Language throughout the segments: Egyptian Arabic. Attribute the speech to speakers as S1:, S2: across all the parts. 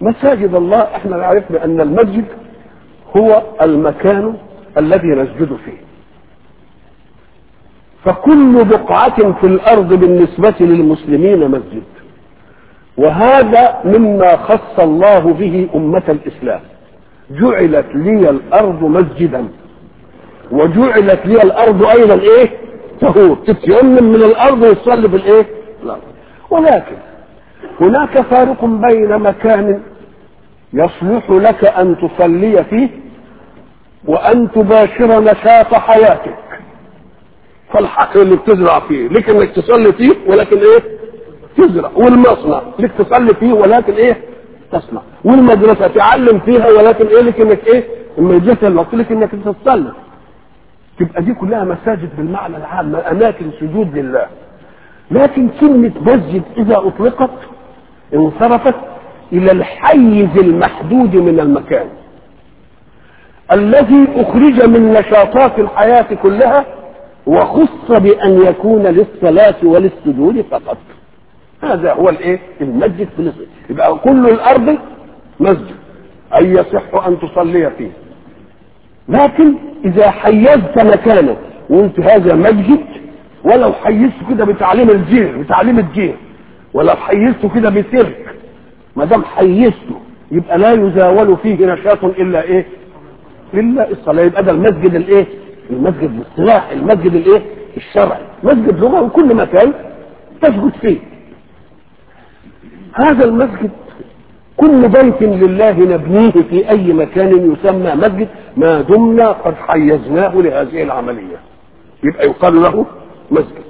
S1: مساجد الله احنا عرفنا ان المسجد هو المكان الذي نسجد فيه فكل بقعة في الأرض بالنسبة للمسلمين مسجد وهذا مما خص الله به أمة الإسلام جعلت لي الأرض مسجدا وجعلت لي الأرض أيضا إيه طهور تتيمم من الأرض وتصلي في الإيه الأرض ولكن هناك فارق بين مكان يصلح لك أن تصلي فيه وأن تباشر نشاط حياتك فالحقل اللي بتزرع فيه لك انك تصلي فيه ولكن ايه تزرع والمصنع لك تصلي فيه ولكن ايه تصنع والمدرسة تعلم فيها ولكن ايه لك انك ايه اما يجيك الوقت لك انك تصلي تبقى دي كلها مساجد بالمعنى العام اماكن سجود لله لكن كلمة مسجد اذا اطلقت انصرفت الى الحيز المحدود من المكان الذي اخرج من نشاطات الحياة كلها وخص بأن يكون للصلاة وللسجود فقط هذا هو الايه المسجد في الاسم. يبقى كل الارض مسجد اي يصح ان تصلي فيه لكن اذا حيزت مكانه وقلت هذا مسجد ولو حيزته كده بتعليم الجير بتعليم الجير ولو حيزته كده بسرك ما دام حيزته يبقى لا يزاول فيه نشاط الا ايه الا الصلاه يبقى ده المسجد الايه المسجد الاصطلاح المسجد الايه الشرعي مسجد لغه كل مكان تسجد فيه هذا المسجد كل بيت لله نبنيه في اي مكان يسمى مسجد ما دمنا قد حيزناه لهذه العمليه يبقى يقال له مسجد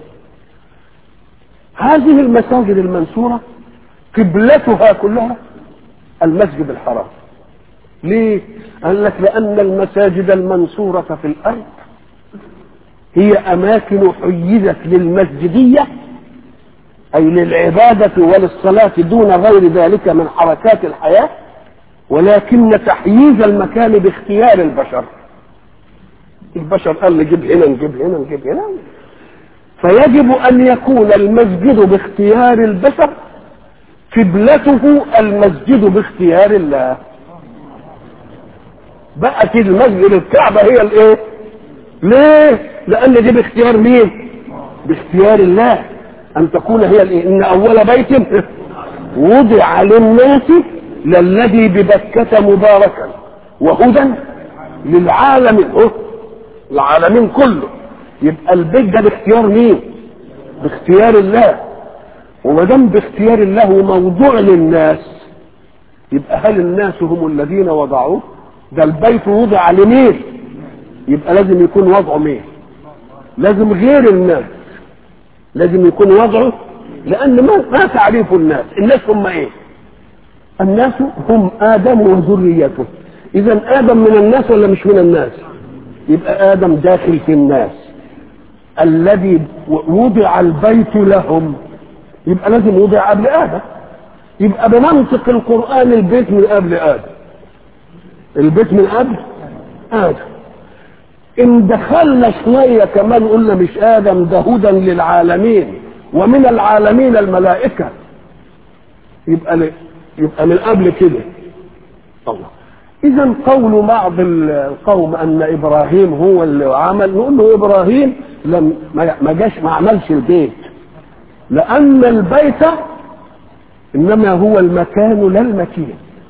S1: هذه المساجد المنصوره قبلتها كلها المسجد الحرام ليه قال لك لان المساجد المنصوره في الارض هي اماكن حيزت للمسجديه اي للعباده وللصلاه دون غير ذلك من حركات الحياه ولكن تحييز المكان باختيار البشر البشر قال نجيب هنا نجيب هنا نجيب هنا فيجب ان يكون المسجد باختيار البشر قبلته المسجد باختيار الله بقت المسجد الكعبه هي الايه ليه لان دي باختيار مين باختيار الله ان تكون هي الايه ان اول بيت وضع للناس للذي ببكة مباركا وهدى للعالم أه؟ العالمين كله يبقى البيت ده باختيار مين باختيار الله وما دام باختيار الله وموضوع للناس يبقى هل الناس هم الذين وضعوه ده البيت وضع لمين يبقى لازم يكون وضعه مين لازم غير الناس لازم يكون وضعه لان ما, ما تعريف الناس الناس هم ايه الناس هم ادم وذريته اذا ادم من الناس ولا مش من الناس يبقى ادم داخل في الناس الذي وضع البيت لهم يبقى لازم وضع قبل ادم يبقى بمنطق القران البيت من قبل ادم البيت من قبل ادم ان دخلنا شويه كمان قلنا مش ادم ده هدى للعالمين ومن العالمين الملائكه يبقى ل... يبقى من قبل كده الله اذا قول بعض القوم ان ابراهيم هو اللي عمل نقول له ابراهيم لم ما جاش ما عملش البيت لان البيت انما هو المكان لا المكين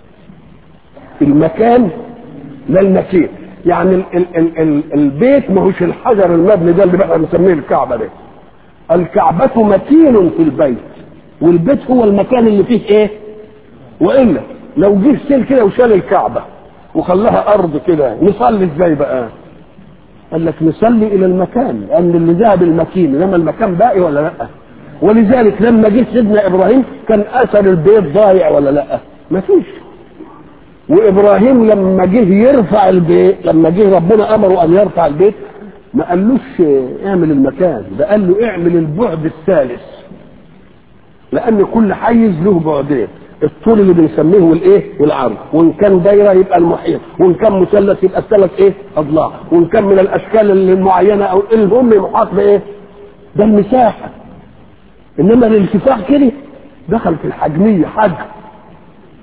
S1: المكان لا المكين يعني ال ال ال ال البيت ما هوش الحجر المبني ده اللي بقى بنسميه الكعبه ده الكعبة مكين في البيت والبيت هو المكان اللي فيه ايه والا لو جه سيل كده وشال الكعبة وخلاها ارض كده نصلي ازاي بقى قال لك نصلي الى المكان لان اللي ذهب المكين انما المكان باقي ولا لا ولذلك لما جه سيدنا ابراهيم كان اثر البيت ضايع ولا لا ما فيش وابراهيم لما جه يرفع البيت لما جه ربنا امره ان يرفع البيت ما قالوش اعمل المكان ده قال له اعمل البعد الثالث لان كل حيز له بعدين الطول اللي بنسميه والايه والعرض وان كان دايره يبقى المحيط وان كان مثلث يبقى الثلاث ايه اضلاع وان كان من الاشكال المعينه او المهم محاط بايه ده المساحه انما الانتفاع كده دخل في الحجميه حجم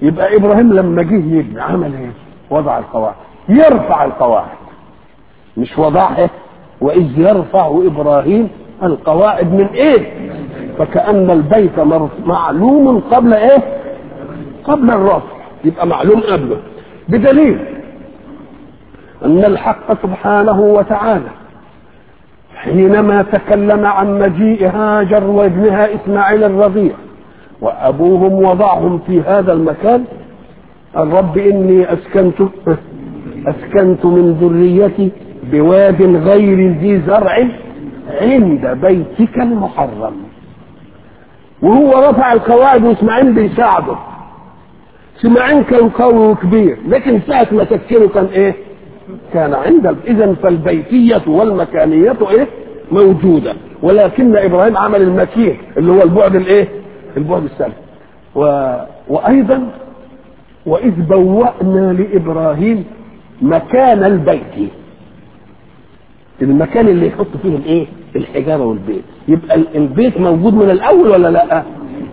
S1: يبقى ابراهيم لما جه يبني عمل ايه وضع القواعد يرفع القواعد مش وضعها واذ يرفع ابراهيم القواعد من ايه فكأن البيت معلوم قبل ايه قبل الرفع يبقى معلوم قبله بدليل ان الحق سبحانه وتعالى حينما تكلم عن مجيء هاجر وابنها اسماعيل الرضيع وابوهم وضعهم في هذا المكان الرب اني اسكنت اسكنت من ذريتي بواد غير ذي زرع عند بيتك المحرم وهو رفع القواعد واسماعيل بيساعده اسماعيل كان قوي كبير لكن ساعة ما سكنه كان ايه كان عند اذا فالبيتية والمكانية ايه موجودة ولكن ابراهيم عمل المكين اللي هو البعد الايه البعد السلبي و... وايضا واذ بوأنا لابراهيم مكان البيت المكان اللي يحط فيه الايه الحجاره والبيت يبقى البيت موجود من الاول ولا لا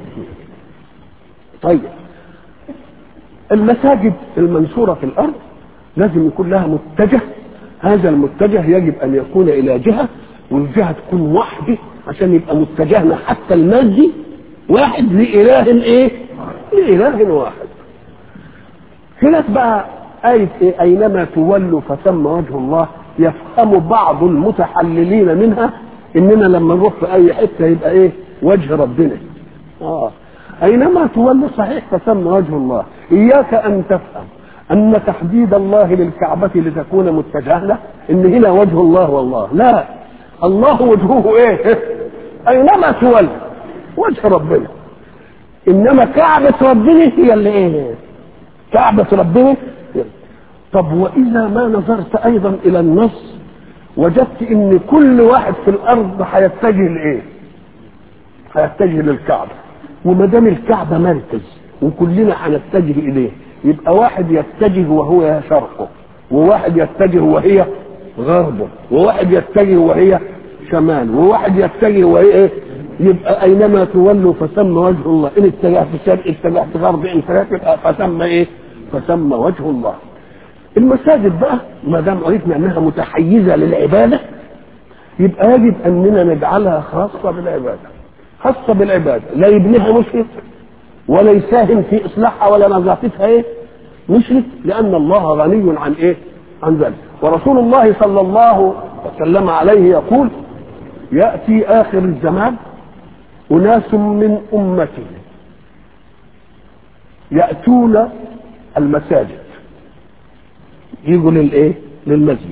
S1: طيب المساجد المنشوره في الارض لازم يكون لها متجه هذا المتجه يجب ان يكون الى جهه والجهه تكون واحده عشان يبقى متجهنا حتى المادي واحد لاله ايه لاله واحد هناك بقى آية إيه؟ أينما تولوا فثم وجه الله يفهم بعض المتحللين منها إننا لما نروح في أي حتة يبقى إيه وجه ربنا آه أينما تولوا صحيح فثم وجه الله إياك أن تفهم أن تحديد الله للكعبة لتكون متجهة له إن هنا وجه الله والله لا الله وجهه إيه أينما تولوا وجه ربنا إنما كعبة ربنا هي اللي إيه كعبة ربنا طب وإذا ما نظرت أيضا إلى النص وجدت إن كل واحد في الأرض هيتجه لإيه؟ هيتجه للكعبة وما دام الكعبة مركز وكلنا هنتجه إليه يبقى واحد يتجه وهو شرقه وواحد يتجه وهي غربه وواحد يتجه وهي شمال وواحد يتجه وهي إيه؟ يبقى أينما تولوا فثم وجه الله إن اتجهت شرق اتجهت غرب إن اتجهت يبقى فثم إيه؟ فثم وجه الله المساجد بقى ما دام عرفنا انها متحيزه للعباده يبقى يجب اننا نجعلها خاصه بالعباده خاصه بالعباده لا يبنيها مشرك ولا يساهم في اصلاحها ولا نظافتها ايه مشرك لان الله غني عن ايه عن ذلك ورسول الله صلى الله وسلم عليه يقول ياتي اخر الزمان اناس من امتي ياتون المساجد يجوا للايه للمسجد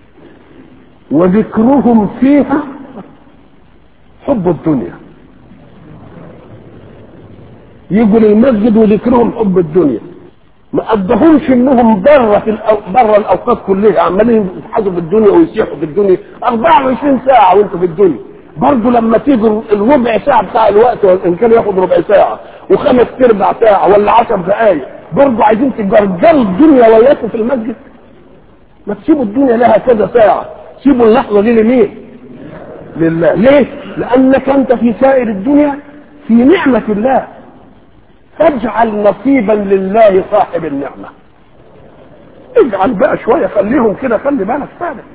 S1: وذكرهم فيها حب الدنيا يجوا للمسجد وذكرهم حب الدنيا ما قدهمش انهم بره في الأو... بره الاوقات كلها عمالين يتحدوا في الدنيا ويسيحوا في الدنيا 24 ساعه وانتوا في الدنيا برضه لما تيجوا الربع ساعه بتاع الوقت ان كان ياخد ربع ساعه وخمس ارباع ساعه ولا 10 دقائق برضه عايزين تجرجروا الدنيا وياكم في المسجد ما تسيبوا الدنيا لها كذا ساعة سيبوا اللحظة دي لمين لله ليه لأنك أنت في سائر الدنيا في نعمة الله فاجعل نصيبا لله صاحب النعمة اجعل بقى شوية خليهم كده خلي بالك ثابت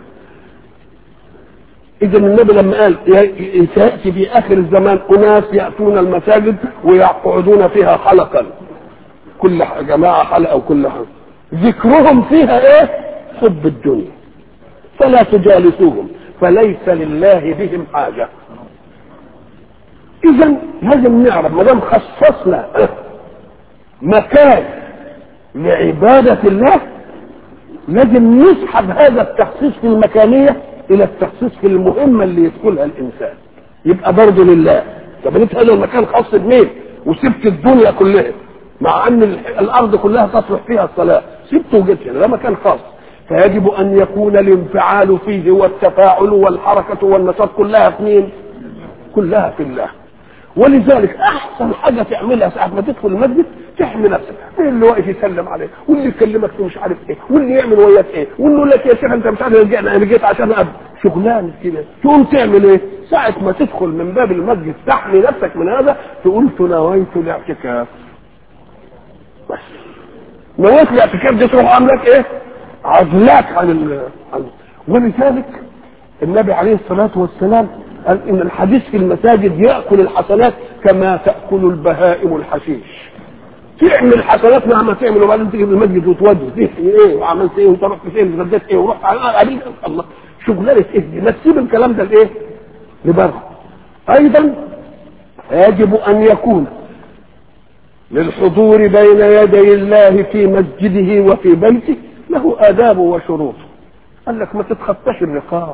S1: إذا النبي لما قال سيأتي في آخر الزمان أناس يأتون المساجد ويقعدون فيها حلقا كل جماعة حلقة وكل حلقة ذكرهم فيها إيه؟ حب الدنيا فلا تجالسوهم فليس لله بهم حاجة إذا لازم نعرف ما دام خصصنا مكان لعبادة الله لازم نسحب هذا التخصيص في المكانية إلى التخصيص في المهمة اللي يدخلها الإنسان يبقى برضه لله طب انت هذا المكان خاص بمين وسبت الدنيا كلها مع ان الارض كلها تصلح فيها الصلاه سبته وجيت هنا ده مكان خاص فيجب ان يكون الانفعال فيه والتفاعل والحركه والنشاط كلها في مين؟ كلها في الله ولذلك احسن حاجه تعملها ساعه ما تدخل المسجد تحمي نفسك مين اللي واقف يسلم عليك واللي يكلمك في مش عارف ايه واللي يعمل وياك ايه واللي يقول لك يا شيخ انت مش عارف رجعنا انا جيت عشان ابدا شغلانه كده تقوم تعمل ايه ساعه ما تدخل من باب المسجد تحمي نفسك من هذا تقول نويت الاعتكاف بس نويت الاعتكاف دي تروح عاملك ايه عزلاك عن ال... عن ولذلك النبي عليه الصلاة والسلام قال إن الحديث في المساجد يأكل الحسنات كما تأكل البهائم الحشيش تعمل حسنات مهما تعمل وبعدين تيجي المسجد وتودي فيه ايه وعملت ايه وانت رحت فين وغديت ايه ورحت على قبيل الله شغلانه ايه دي ما تسيب الكلام ده لايه؟ لبره ايضا يجب ان يكون للحضور بين يدي الله في مسجده وفي بيته له آداب وشروط قال لك ما تتخطاش الرقاب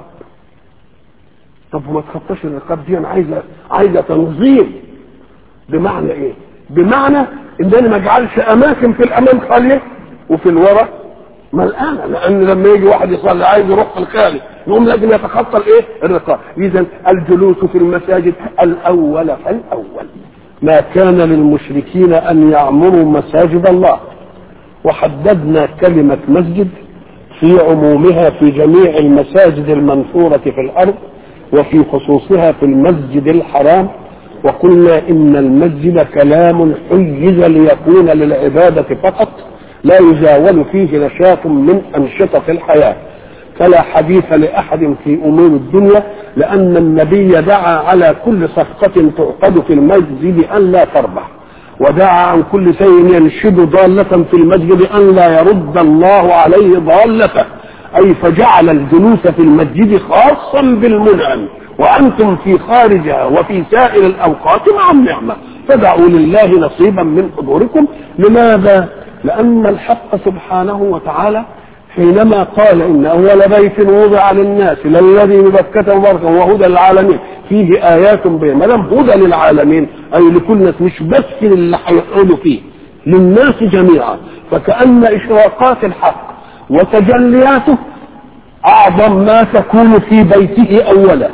S1: طب وما تخطاش الرقاب دي انا عايزه عايزه تنظيم بمعنى ايه؟ بمعنى ان انا ما اجعلش اماكن في الامام خاليه وفي الورى ملقانه لان لما يجي واحد يصلي عايز يروح في الخارج يقوم لازم يتخطى الايه؟ الرقاب اذا الجلوس في المساجد الاول فالاول ما كان للمشركين ان يعمروا مساجد الله وحددنا كلمه مسجد في عمومها في جميع المساجد المنثوره في الارض وفي خصوصها في المسجد الحرام وقلنا ان المسجد كلام حيز ليكون للعباده فقط لا يزاول فيه نشاط من انشطه الحياه فلا حديث لاحد في امور الدنيا لان النبي دعا على كل صفقه تعقد في المسجد ان لا تربح ودعا عن كل شيء ينشد ضالة في المسجد أن لا يرد الله عليه ضالته أي فجعل الجلوس في المسجد خاصا بالمنعم وأنتم في خارجها وفي سائر الأوقات مع النعمة فدعوا لله نصيبا من حضوركم لماذا؟ لأن الحق سبحانه وتعالى حينما قال إن أول بيت وضع للناس للذي ببكة مباركا وهدى للعالمين فيه آيات بين ما دام هدى للعالمين أي لكل الناس مش بس اللي هيقعدوا فيه للناس جميعا فكأن إشراقات الحق وتجلياته أعظم ما تكون في بيته أولا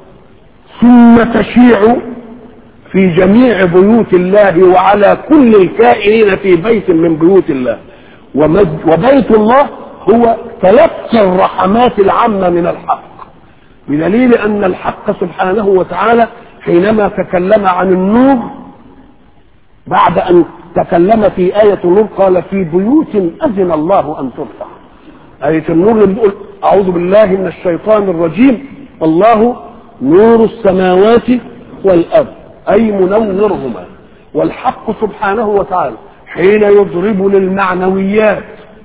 S1: ثم تشيع في جميع بيوت الله وعلى كل الكائنين في بيت من بيوت الله وبيت الله هو تلقي الرحمات العامة من الحق بدليل أن الحق سبحانه وتعالى حينما تكلم عن النور بعد أن تكلم في آية النور قال في بيوت أذن الله أن ترفع آية النور اللي بتقول أعوذ بالله من الشيطان الرجيم الله نور السماوات والأرض أي منورهما والحق سبحانه وتعالى حين يضرب للمعنويات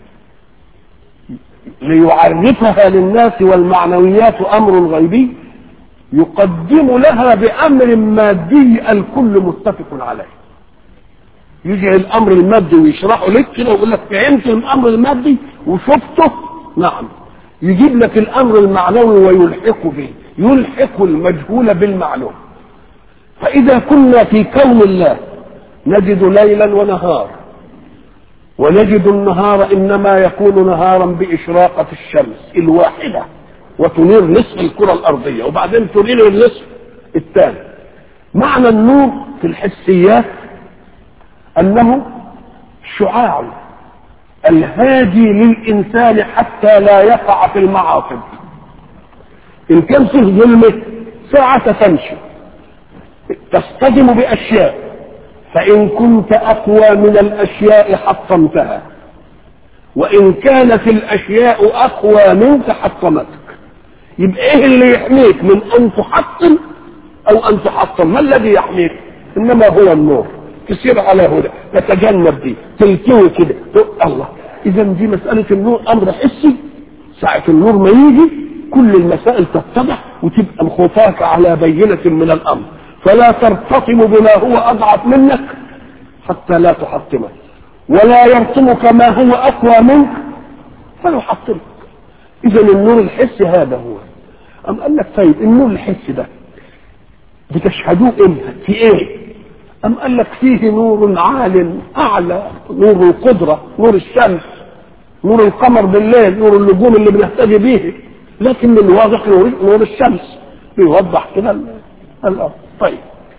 S1: ليعرفها للناس والمعنويات امر غيبي يقدم لها بامر مادي الكل متفق عليه يجي الامر المادي ويشرحه لك كده ويقول لك فهمت الامر المادي وشفته نعم يجيب لك الامر المعنوي ويلحق به يلحق المجهول بالمعلوم فاذا كنا في كون الله نجد ليلا ونهار ونجد النهار انما يكون نهارا باشراقه الشمس الواحده وتنير نصف الكره الارضيه وبعدين تنير النصف الثاني معنى النور في الحسيات انه شعاع الهادي للانسان حتى لا يقع في المعاصي ان كان فيه ظلمه ساعه تمشي تصطدم باشياء فإن كنت أقوى من الأشياء حطمتها وإن كانت الأشياء أقوى منك حطمتك يبقى إيه اللي يحميك من أن تحطم أو أن تحطم ما الذي يحميك إنما هو النور تسير على هدى تتجنب دي تلتوي كده الله إذا دي مسألة النور أمر حسي ساعة النور ما يجي كل المسائل تتضح وتبقى خطاك على بينة من الأمر فلا ترتطم بما هو اضعف منك حتى لا تحطمه ولا يرطمك ما هو اقوى منك فيحطمك اذا النور الحسي هذا هو ام قال لك طيب النور الحسي ده بتشهدوه امتى في ايه ام قال لك فيه نور عال اعلى نور القدره نور الشمس نور القمر بالليل نور النجوم اللي بنهتدي به لكن الواضح نور, نور الشمس بيوضح كده الارض طيب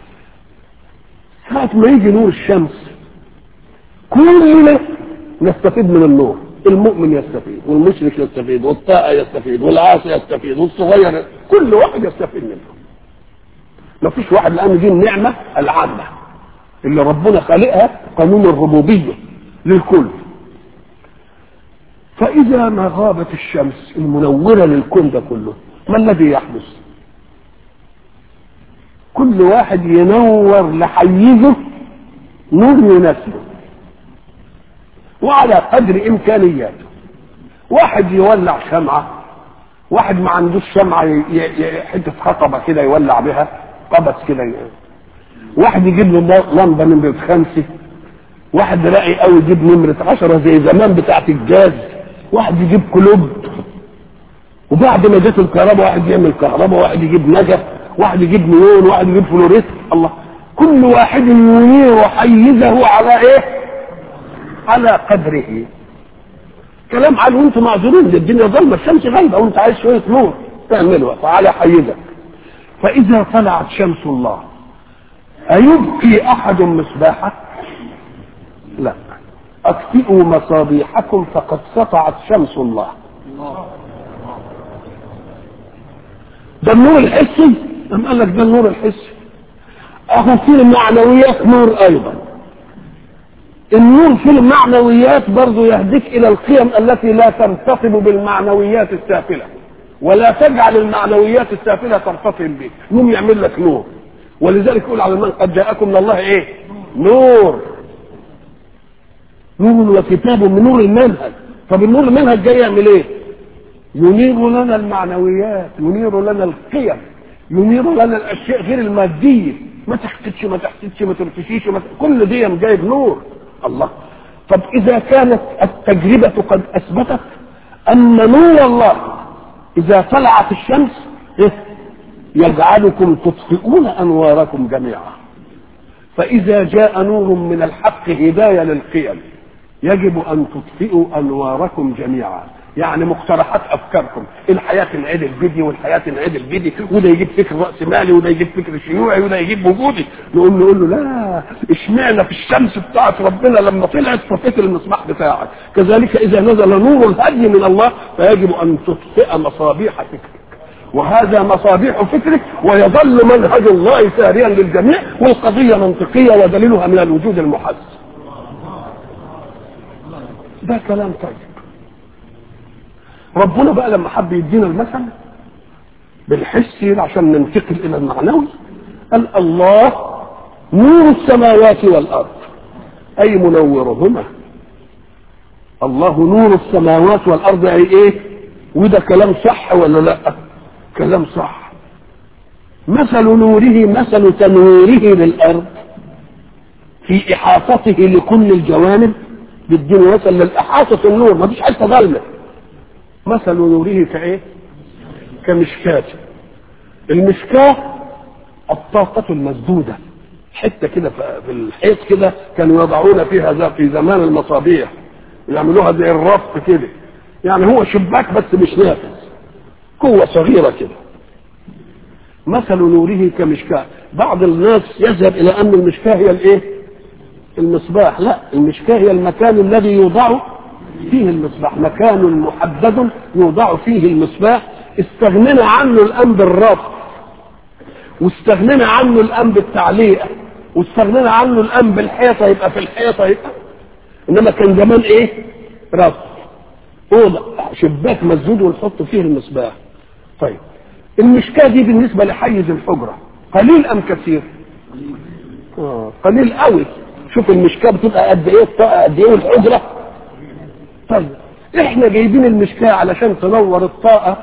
S1: ساعة ما يجي نور الشمس كلنا نستفيد من النور المؤمن يستفيد والمشرك يستفيد والطائع يستفيد والعاصي يستفيد والصغير كل واحد يستفيد منه ما فيش واحد لان دي النعمة العامة اللي ربنا خالقها قانون الربوبية للكل فإذا ما غابت الشمس المنورة للكون ده كله ما الذي يحدث؟ كل واحد ينور لحيزه نور يناسبه وعلى قدر إمكانياته واحد يولع شمعة واحد ما عندوش شمعة ي- ي- حتة حطبة كده يولع بها قبس كده ي- واحد يجيب له لمبة نمرة خمسة واحد راقي قوي يجيب نمرة عشرة زي زمان بتاعت الجاز واحد يجيب كلوب وبعد ما جت الكهرباء واحد يعمل كهرباء واحد يجيب نجف واحد يجيب نيون واحد يجيب فلوريس الله كل واحد ينير حيزه على ايه على قدره كلام عن وانتم معذورين ده الدنيا ظلمه الشمس غايبه وانت عايز شويه نور تعملها فعلى حيزك فاذا طلعت شمس الله أيبقي أحد مصباحه؟ لا أطفئوا مصابيحكم فقد سطعت شمس الله ده النور الحسي أم قال لك ده النور الحسي أهو في المعنويات نور أيضا النور في المعنويات برضه يهديك إلى القيم التي لا ترتطم بالمعنويات السافلة ولا تجعل المعنويات السافلة ترتطم بك يوم يعمل لك نور ولذلك يقول على من قد جاءكم من الله ايه نور نور وكتاب من نور المنهج طب النور المنهج جاي يعمل ايه ينير لنا المعنويات ينير لنا القيم ينير لنا الاشياء غير الماديه ما تحسدش ما تحسدش ما ترتشيش ما ت... كل دي جايب نور الله طب اذا كانت التجربه قد اثبتت ان نور الله اذا طلعت الشمس إيه؟ يجعلكم تطفئون انواركم جميعا فاذا جاء نور من الحق هدايه للقيم يجب ان تطفئوا انواركم جميعا يعني مقترحات افكاركم الحياه تنعدل بدي والحياه تنعدل بدي وده يجيب فكر راس مالي وده يجيب فكر شيوعي وده يجيب وجودي نقوم نقول له لا اشمعنى في الشمس بتاعت ربنا لما طلعت طفيت المصباح بتاعك كذلك اذا نزل نور الهدي من الله فيجب ان تطفئ مصابيح فكرك وهذا مصابيح فكرك ويظل منهج الله ساريا للجميع والقضية منطقية ودليلها من الوجود المحس ده كلام طيب ربنا بقى لما حب يدينا المثل بالحسي عشان ننتقل الى المعنوي قال الله نور السماوات والارض اي منورهما الله نور السماوات والارض اي ايه وده كلام صح ولا لا كلام صح مثل نوره مثل تنويره للارض في احاطته لكل الجوانب بالدين مثل للاحاطه النور ما فيش حته ظلمه مثل نوره كايه كمشكاة المشكاة الطاقة المسدودة حتة كده في الحيط كده كانوا يضعون فيها ذا في زمان المصابيح يعملوها زي الرف كده يعني هو شباك بس مش نافذ قوة صغيرة كده مثل نوره كمشكاة بعض الناس يذهب إلى أن المشكاة هي الإيه؟ المصباح لا المشكاة هي المكان الذي يوضع فيه المصباح مكان محدد يوضع فيه المصباح استغنينا عنه الآن بالربط واستغنينا عنه الآن بالتعليق واستغنينا عنه الآن بالحيطة يبقى في الحيطة يبقى إنما كان زمان إيه؟ ربط أوضة شباك مسدود ونحط فيه المصباح طيب المشكاة دي بالنسبة لحيز الحجرة قليل أم كثير؟ آه قليل قوي شوف المشكاة بتبقى قد إيه الطاقة قد إيه والحجرة طيب إحنا جايبين المشكاة علشان تنور الطاقة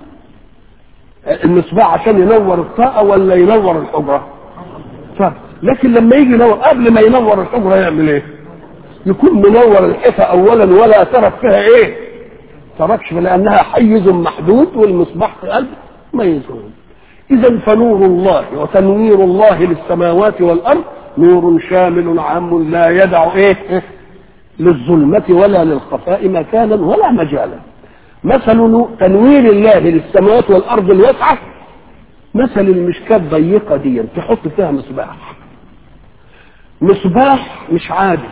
S1: المصباح عشان ينور الطاقة ولا ينور الحجرة؟ طيب لكن لما يجي ينور قبل ما ينور الحجرة يعمل إيه؟ يكون منور الحيطة أولا ولا ترك فيها إيه؟ تركش لأنها حيز محدود والمصباح في قلب ما يزول إذا فنور الله وتنوير الله للسماوات والأرض نور شامل عام لا يدع إيه للظلمة ولا للخفاء مكانا ولا مجالا مثل تنوير الله للسماوات والأرض الواسعة مثل المشكاة الضيقة دي تحط فيها مصباح مصباح مش عادي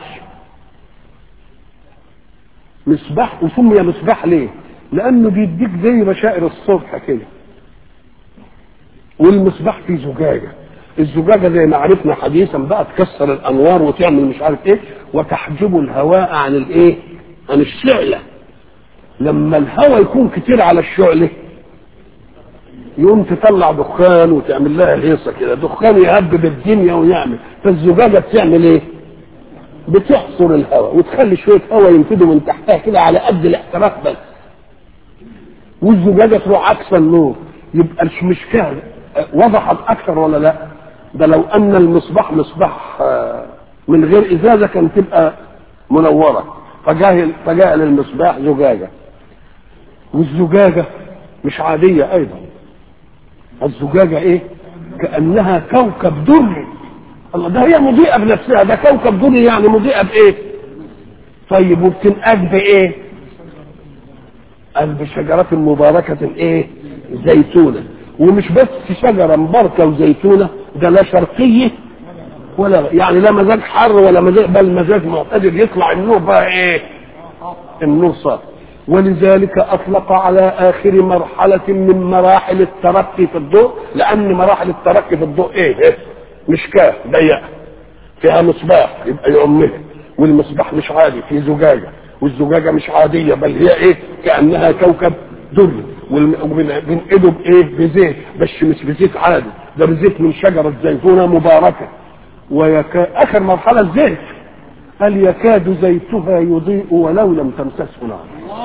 S1: مصباح وسمي مصباح ليه؟ لأنه بيديك زي بشائر الصبح كده والمصباح فيه زجاجة الزجاجة زي ما عرفنا حديثا بقى تكسر الأنوار وتعمل مش عارف إيه وتحجب الهواء عن الإيه؟ عن الشعلة لما الهواء يكون كتير على الشعلة يقوم تطلع دخان وتعمل لها هيصة كده دخان يهبب الدنيا ويعمل فالزجاجة بتعمل إيه؟ بتحصر الهواء وتخلي شوية هواء ينفذوا من تحتها كده على قد الاحتراق بس والزجاجة تروح عكس النور يبقى المشكلة وضحت أكثر ولا لا؟ ده لو أن المصباح مصباح من غير إزازة كان تبقى منورة فجاء فجاء للمصباح زجاجة والزجاجة مش عادية أيضا الزجاجة إيه؟ كأنها كوكب دري الله ده هي مضيئة بنفسها ده كوكب دري يعني مضيئة بإيه؟ طيب وبتنقاج بإيه؟ قال بشجرة مباركة إيه؟ زيتونة ومش بس شجرة مباركة وزيتونة ده لا شرقية ولا يعني لا مزاج حر ولا مزاج بل مزاج معتدل يطلع النور بقى ايه؟ النور صار ولذلك اطلق على اخر مرحلة من مراحل الترقي في الضوء لان مراحل الترقي في الضوء ايه؟ إيه؟ مشكاة ضيقة فيها مصباح يبقى يعمها والمصباح مش عادي في زجاجة والزجاجة مش عادية بل هي ايه؟ كأنها كوكب دري وبنقده بايه؟ بزيت بس مش بزيت عادي ده بزيت من شجرة زيتونة مباركة ويكاد اخر مرحله الزيت قال يكاد زيتها يضيء ولو لم تمسسه نار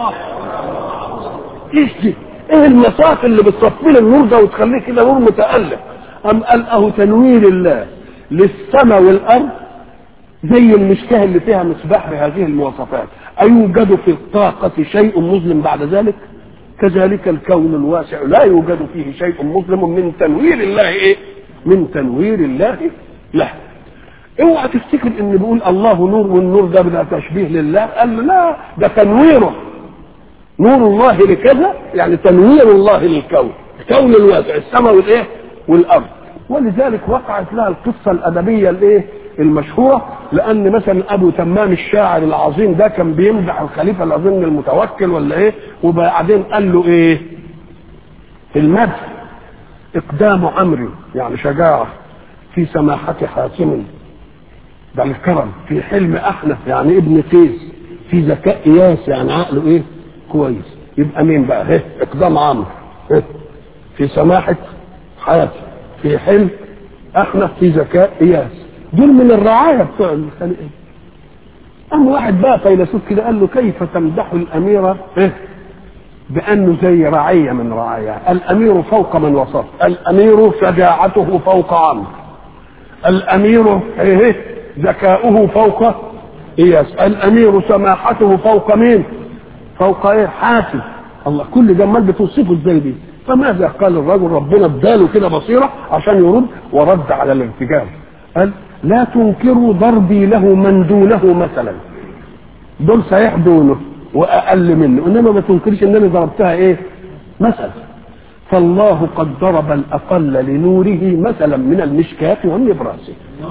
S1: ايش دي ايه المسافه اللي بتصفي لي النور ده وتخليه كده نور متالق ام قال اهو تنوير الله للسماء والارض زي المشكاه اللي فيها مصباح بهذه المواصفات ايوجد في الطاقه شيء مظلم بعد ذلك كذلك الكون الواسع لا يوجد فيه شيء مظلم من تنوير الله ايه من تنوير الله له اوعى تفتكر ان بيقول الله نور والنور ده بدا تشبيه لله قال له لا ده تنويره نور الله لكذا يعني تنوير الله للكون الكون الواسع السماء والايه والارض ولذلك وقعت لها القصه الادبيه الايه المشهوره لان مثلا ابو تمام الشاعر العظيم ده كان بيمدح الخليفه الاظن المتوكل ولا ايه وبعدين قال له ايه في المدح اقدام عمرو يعني شجاعه في سماحه حاتم ده الكرم في حلم احنف يعني ابن قيس في ذكاء اياس يعني عقله ايه كويس يبقى مين بقى هه اقدام عمرو هه في سماحه حاتم في حلم احنف في ذكاء اياس دول من الرعاية بتوع الخليقين قام واحد بقى فيلسوف كده قال له كيف تمدح الأميرة إيه؟ بأنه زي رعية من رعايا الأمير فوق من وصف الأمير شجاعته فوق عمرو الأمير إيه ذكاؤه فوق إياس الأمير سماحته فوق مين فوق إيه حاتم الله كل ده امال بتوصفه ازاي دي فماذا قال الرجل ربنا اداله كده بصيره عشان يرد ورد على الارتجال قال لا تنكروا ضربي له من دونه مثلا دول صحيح دونه واقل منه انما ما تنكرش ان انا ضربتها ايه مثلا فالله قد ضرب الاقل لنوره مثلا من المشكاة والنبراس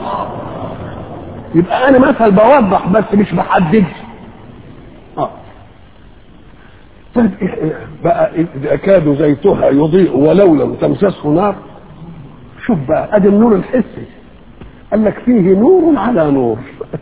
S1: يبقى انا مثل بوضح بس مش بحدد اه طيب بقى يكاد زيتها يضيء ولو لم تمسسه نار شوف بقى ادي النور الحسي قال لك فيه نور على نور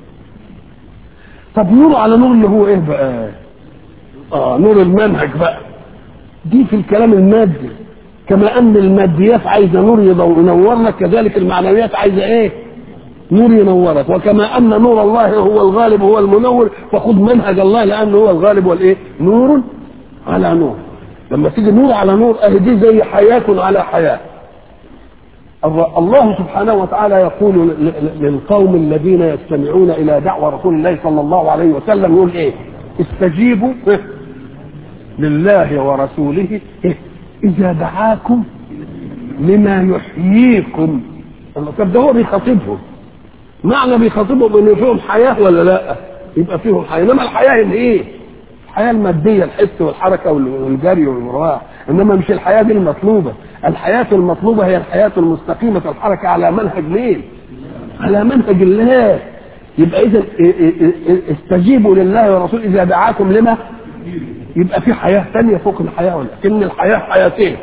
S1: طب نور على نور اللي هو ايه بقى اه نور المنهج بقى دي في الكلام المادي كما ان الماديات عايزه نور ينور لك كذلك المعنويات عايزه ايه نور ينورك وكما ان نور الله هو الغالب هو المنور فخذ منهج الله لانه هو الغالب والايه نور على نور لما تيجي نور على نور اهي دي زي حياه على حياه الله سبحانه وتعالى يقول للقوم الذين يستمعون الى دعوه رسول الله صلى الله عليه وسلم يقول ايه؟ استجيبوا لله ورسوله اذا دعاكم لما يحييكم الله طب ده هو بيخاطبهم معنى بيخاطبهم ان فيهم حياه ولا لا؟ يبقى فيهم حياه انما الحياه اللي ايه؟ الحياه الماديه الحس والحركه والجري والمروح انما مش الحياه دي المطلوبه الحياه المطلوبه هي الحياه المستقيمه الحركه على منهج مين على منهج الله يبقى اذا استجيبوا لله ورسوله اذا دعاكم لما يبقى في حياه ثانيه فوق الحياه ولكن الحياه حياتين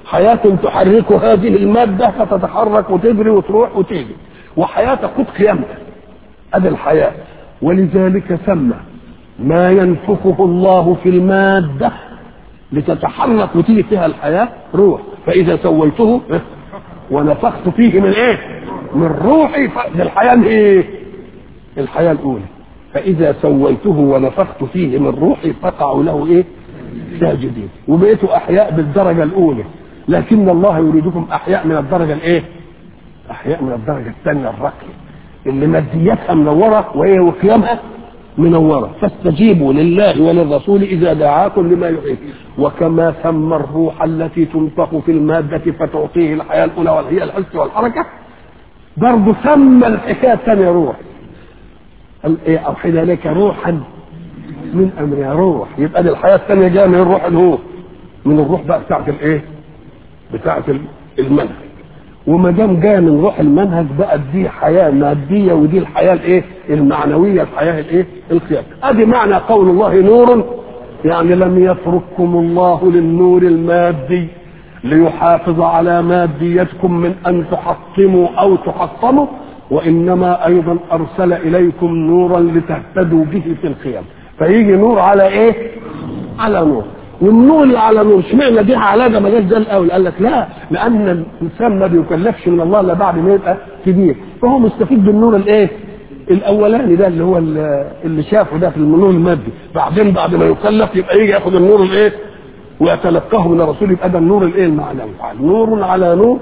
S1: حياة تحرك هذه المادة فتتحرك وتجري وتروح وتيجي وحياة تقود قيامها هذه الحياة ولذلك سمى ما ينفخه الله في المادة لتتحرك وتيجي فيها الحياة روح فإذا سويته ونفخت فيه من إيه؟ من روحي الحياة إيه؟ الحياة الأولى فإذا سويته ونفخت فيه من روحي فقعوا له إيه؟ ساجدين وبقيتوا أحياء بالدرجة الأولى لكن الله يريدكم أحياء من الدرجة الإيه؟ أحياء من الدرجة الثانية الراقية اللي ماديتها منورة وهي وقيامها منورة فاستجيبوا لله وللرسول إذا دعاكم لما يحييكم وكما ثم الروح التي تنفخ في المادة فتعطيه الحياة الأولى وهي الحس والحركة برضه ثم الحكاية الثانية روح قال إيه أوحد إليك روحا من أمرها روح يبقى دي الحياة الثانية جاية من الروح اللي هو من الروح بقى بتاعت الإيه؟ بتاعت المنهج وما دام جايه من روح المنهج بقت دي حياه ماديه ودي الحياه الايه؟ المعنويه الحياه الايه؟ القيام. ادي معنى قول الله نور يعني لم يترككم الله للنور المادي ليحافظ على ماديتكم من ان تحطموا او تحطموا وانما ايضا ارسل اليكم نورا لتهتدوا به في القيام. فيجي نور على ايه؟ على نور. والنور اللي على نور اشمعنى دي على ده ما جاش ده الاول قال لك لا لان الانسان ما بيكلفش من الله الا بعد ما يبقى كبير فهو مستفيد بالنور الايه؟ الاولاني ده اللي هو اللي شافه ده في النور المادي بعدين بعد ما يكلف يبقى يجي ياخد النور الايه؟ ويتلقاه من الرسول يبقى ده النور الايه المعنوي نور على نور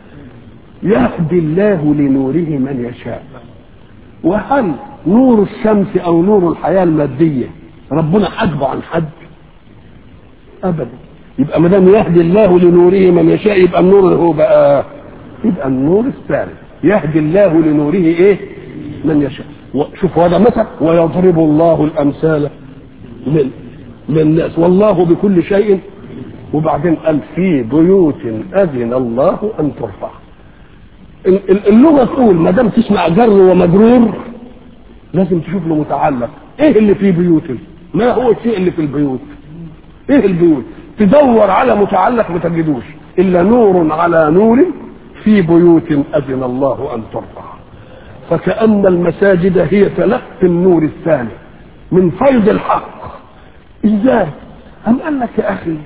S1: يهدي الله لنوره من يشاء وهل نور الشمس او نور الحياه الماديه ربنا حجبه عن حد ابدا يبقى ما دام يهدي الله لنوره من يشاء يبقى النور اللي هو بقى يبقى النور الثالث يهدي الله لنوره ايه من يشاء شوف هذا مثل ويضرب الله الامثال من للناس والله بكل شيء وبعدين قال في بيوت اذن الله ان ترفع اللغه تقول ما دام تسمع جر ومجرور لازم تشوف له متعلق ايه اللي في بيوت ما هو الشيء اللي في البيوت ايه البيوت تدور على متعلق ما تجدوش الا نور على نور في بيوت اذن الله ان ترفع فكأن المساجد هي تلقي النور الثاني من فيض الحق ازاي أم قال لك يا اخي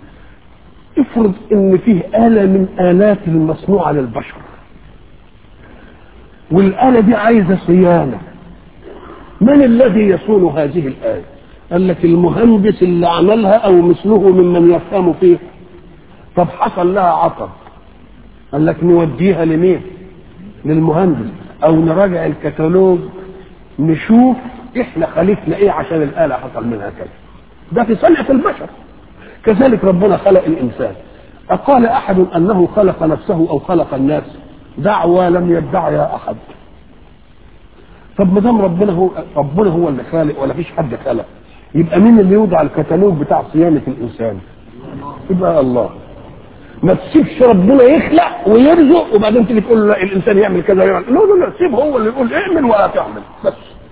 S1: افرض ان فيه آلة من آلات المصنوعة للبشر والآلة دي عايزة صيانة من الذي يصون هذه الآلة قال لك المهندس اللي عملها او مثله ممن يفهم فيه طب حصل لها عطب قال لك نوديها لمين للمهندس او نراجع الكتالوج نشوف احنا خالفنا ايه عشان الاله حصل منها كذا ده في صنعه البشر كذلك ربنا خلق الانسان اقال احد انه خلق نفسه او خلق الناس دعوى لم يدعها احد طب ما دام ربنا هو ربنا هو اللي خالق ولا فيش حد خلق يبقى مين اللي يوضع الكتالوج بتاع صيانه الانسان يبقى الله ما تسيبش ربنا يخلق ويرزق وبعدين تيجي تقول لا الانسان يعمل كذا يعمل لا لا لا سيب هو اللي يقول اعمل ولا تعمل بس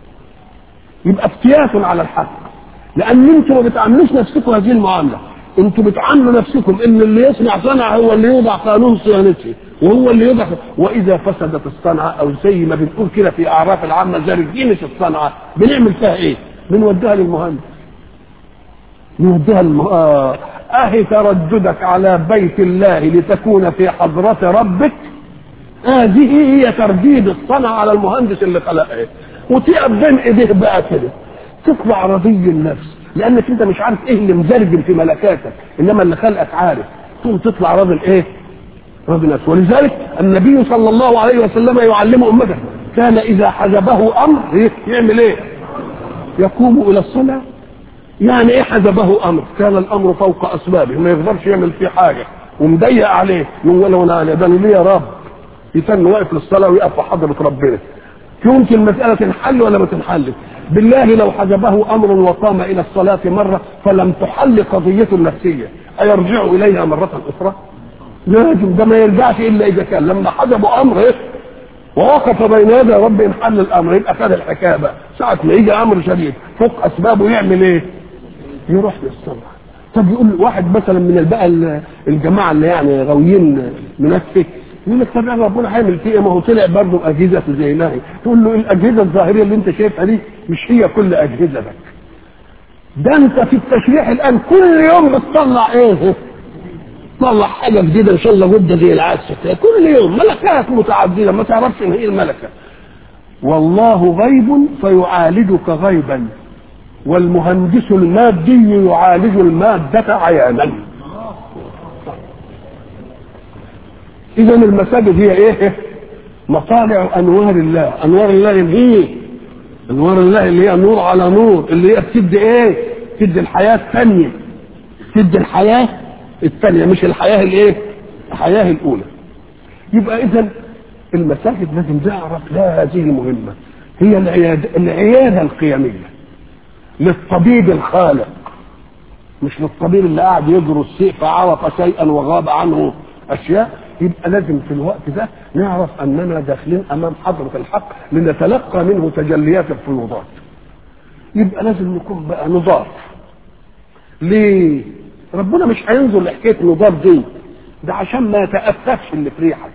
S1: يبقى افتياس على الحق لان انتوا ما بتعاملوش نفسكم هذه المعامله انتوا بتعاملوا نفسكم ان اللي يصنع صنعه هو اللي يوضع قانون صيانته وهو اللي يوضع واذا فسدت الصنعه او زي ما بنقول كده في اعراف العامه زي رجينه الصنعه بنعمل فيها ايه؟ بنوديها للمهندس نوديها للم... آه. اهي ترددك على بيت الله لتكون في حضرة ربك هذه هي ترديد الصنعة على المهندس اللي خلقها وتقف بين ايديه بقى كده تطلع رضي النفس لانك انت مش عارف ايه اللي مزرجم في ملكاتك انما اللي خلقك عارف تقوم تطلع راضي الايه؟ راضي النفس ولذلك النبي صلى الله عليه وسلم يعلم امته كان اذا حجبه امر يعمل ايه؟ يقوم الى الصلاه يعني ايه حجبه امر كان الامر فوق اسبابه ما يقدرش يعمل فيه حاجه ومضيق عليه يقول ولو انا ده ليه يا رب يتن واقف للصلاه ويقف في حضره ربنا يمكن المساله تنحل ولا ما تنحلش بالله لو حجبه امر وقام الى الصلاه مره فلم تحل قضيته النفسيه ايرجع اليها مره اخرى؟ لازم ده ما يرجعش الا اذا كان لما حجبوا امر ايه؟ ووقف بين يدي رب انحل الامر يبقى خد الحكايه بقى ساعه ما يجي امر شديد فوق اسبابه يعمل ايه؟ يروح للصلاه طب يقول واحد مثلا من بقى ال- الجماعه اللي يعني غاويين منفك يقول لك طب يعني ربنا هيعمل فيه ايه ما هو طلع برضه باجهزه زي الله تقول له الاجهزه الظاهريه اللي انت شايفها دي مش هي كل اجهزتك ده انت في التشريح الان كل يوم بتطلع ايه تطلع حاجه جديده ان شاء الله غده زي العسل كده. كل يوم ملكات متعدده ما تعرفش ان هي الملكه والله غيب فيعالجك غيبا والمهندس المادي يعالج المادة عيانا إذا المساجد هي إيه؟ مطالع أنوار الله، أنوار الله اللي هي أنوار الله اللي هي نور على نور، اللي هي بتدي إيه؟ تدي الحياة الثانية تدي الحياة الثانية مش الحياة الإيه؟ الحياة الأولى. يبقى إذا المساجد لازم تعرف لا هذه المهمة هي العيادة, العيادة القيمية للطبيب الخالق مش للطبيب اللي قاعد يدرس شيء فعرف شيئا وغاب عنه اشياء يبقى لازم في الوقت ده نعرف اننا داخلين امام حضره الحق لنتلقى منه تجليات الفيوضات يبقى لازم نكون بقى نضاف ليه ربنا مش هينظر لحكايه نضاف دي ده عشان ما يتأففش اللي في ريحك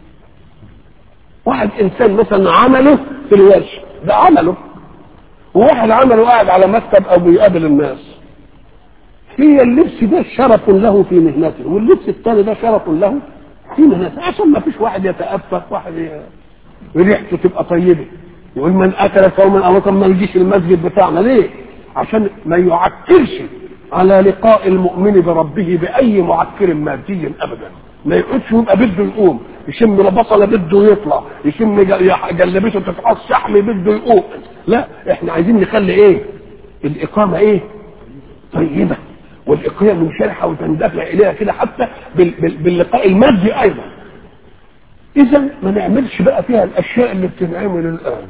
S1: واحد انسان مثلا عمله في الورشه ده عمله وواحد عمله قاعد على مكتب او بيقابل الناس هي اللبس ده شرف له في مهنته واللبس الثاني ده شرف له في مهنته عشان ما فيش واحد يتأفف واحد ي- ريحته تبقى طيبه يقول من اكل صوما او طب ما يجيش المسجد بتاعنا ليه؟ عشان ما يعكرش على لقاء المؤمن بربه باي معكر مادي ابدا ما يقعدش يبقى بده يقوم يشم البصله بده يطلع يشم ج- جلبته تتقص شحم بده يقوم لا احنا عايزين نخلي ايه الاقامه ايه طيبه والاقامه منشرحه وتندفع اليها كده حتى بال- بال- باللقاء المادي ايضا اذا ما نعملش بقى فيها الاشياء اللي بتنعمل الان